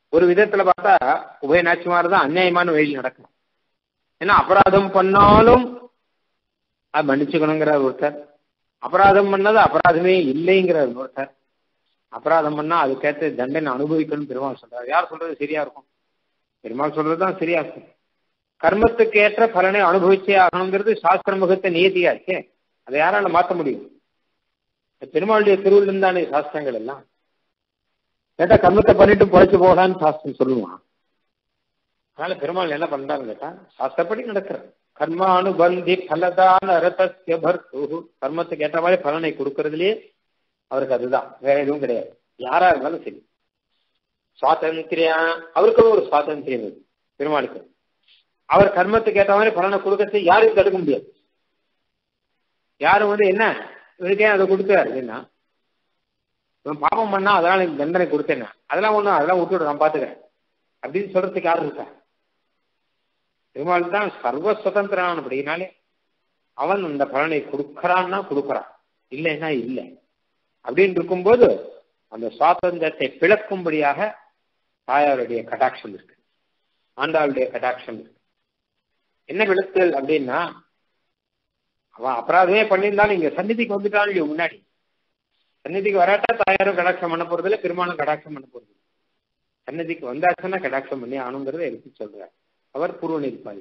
ஒரு விதத்துல பார்த்தா உபய நாச்சிமார் தான் அநியாயமான வழியில் நடக்கும் ஏன்னா அபராதம் பண்ணாலும் அது மன்னிச்சுக்கணுங்கிறார் ஒருத்தர் அபராதம் பண்ணது அபராதமே இல்லைங்கிறார் ஒருத்தர் அபராதம் பண்ணா அதுக்கேற்ற தண்டனை அனுபவிக்கணும் பெருமாள் சொல்றாரு யார் சொல்றது சரியா இருக்கும் பெருமாள் சொல்றதுதான் சரியா இருக்கும் கர்மத்துக்கு ஏற்ற பலனை அனுபவிச்சே ஆகணுங்கிறது சாஸ்திர முகத்த நியதியாச்சே அதை யாரால மாற்ற முடியும் பெருமாளுடைய திருவில் இருந்தானே சாஸ்திரங்கள் எல்லாம் கேட்டா கர்மத்தை பண்ணிட்டு பொழைச்சு போகலான்னு சாஸ்திரம் சொல்லுவான் அதனால பெருமாள் என்ன பண்றாங்க கேட்டா சாஸ்திரப்படி நடக்கிறார் கர்மானுபந்தி பலதான ரதஸ்ய பர்த்து கர்மத்துக்கு ஏற்ற மாதிரி பலனை கொடுக்கறதுலயே அவருக்கு அதுதான் வேற எதுவும் கிடையாது யாரா இருந்தாலும் சரி சுவாதந்திரியா அவருக்கு ஒரு சுவாதந்திரியம் இருக்கு பெருமாளுக்கு அவர் கர்மத்துக்கு ஏற்ற மாதிரி பலனை கொடுக்கறது யாரும் தடுக்க முடியாது யாரும் வந்து என்ன இவருக்கே அதை கொடுத்தாரு என்ன இவன் பாவம் பண்ணா அதனால எனக்கு தண்டனை கொடுத்தேன் அதெல்லாம் ஒண்ணும் அதெல்லாம் விட்டுவிட நான் பாத்துக்கிறேன் அப்படின்னு சொல்றதுக்கு யாரும் இருக்கா பெருமாள் தான் சர்வ சுதந்திரான் அப்படின்னாலே அவன் அந்த பலனை கொடுக்கறான்னா கொடுக்கறான் இல்லைன்னா இல்லை அப்படின்னு இருக்கும்போது அந்த சுவாதந்திரத்தை பிளக்கும்படியாக தாயாருடைய கடாட்சம் இருக்கு ஆண்டாளுடைய கடாட்சம் இருக்கு என்ன விழுத்தல் அப்படின்னா அவன் அபராதமே பண்ணியிருந்தாலும் இங்க சந்நிதிக்கு வந்துட்டான் இல்லையோ முன்னாடி சந்நிதிக்கு வராட்டா தாயாரும் கடாட்சம் பண்ண போறது இல்லை பெருமாளும் கடாட்சம் பண்ண போறது சந்நிதிக்கு வந்தாச்சுன்னா கடாட்சம் பண்ணி ஆணுங்கிறத எடுத்து சொல்றார் அவர் பூர்வ நிற்பாங்க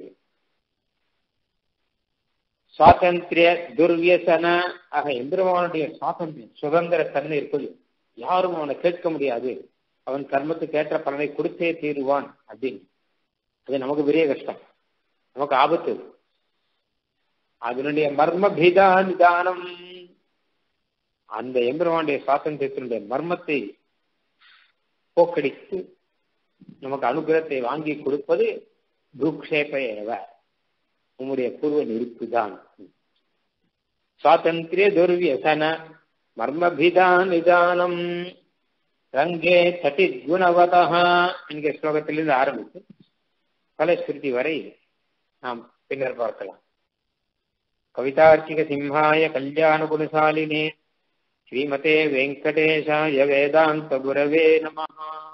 சுவாதந்திரிய துர்வியசன ஆக எந்திரமானுடைய சுவாதந்திரம் சுதந்திர தன்மை இருக்குது யாரும் அவனை கேட்க முடியாது அவன் கர்மத்துக்கு ஏற்ற பலனை கொடுத்தே தீருவான் அப்படின்னு அது நமக்கு பெரிய கஷ்டம் நமக்கு ஆபத்து அதனுடைய மர்ம பீதா நிதானம் அந்த எம்பெருமானுடைய சுவாதந்திரத்தினுடைய மர்மத்தை போக்கடித்து நமக்கு அனுகிரகத்தை வாங்கி கொடுப்பது புருக்ஷேப ஏவ உம்முடைய பூர்வ நெருப்பு தான் சுவாதந்திரிய துர்வியசன மர்மபிதா நிதானம் ரங்கே தட்டி குணவதா என்கிற ஸ்லோகத்திலிருந்து ஆரம்பித்து பலஸ்ருதி வரை நாம் பின்னர் பார்க்கலாம் கவிதார்க்கிக சிம்ஹாய கல்யாண குணசாலினே ஸ்ரீமதே வெங்கடேஷாய வேதாந்த குரவே நமஹா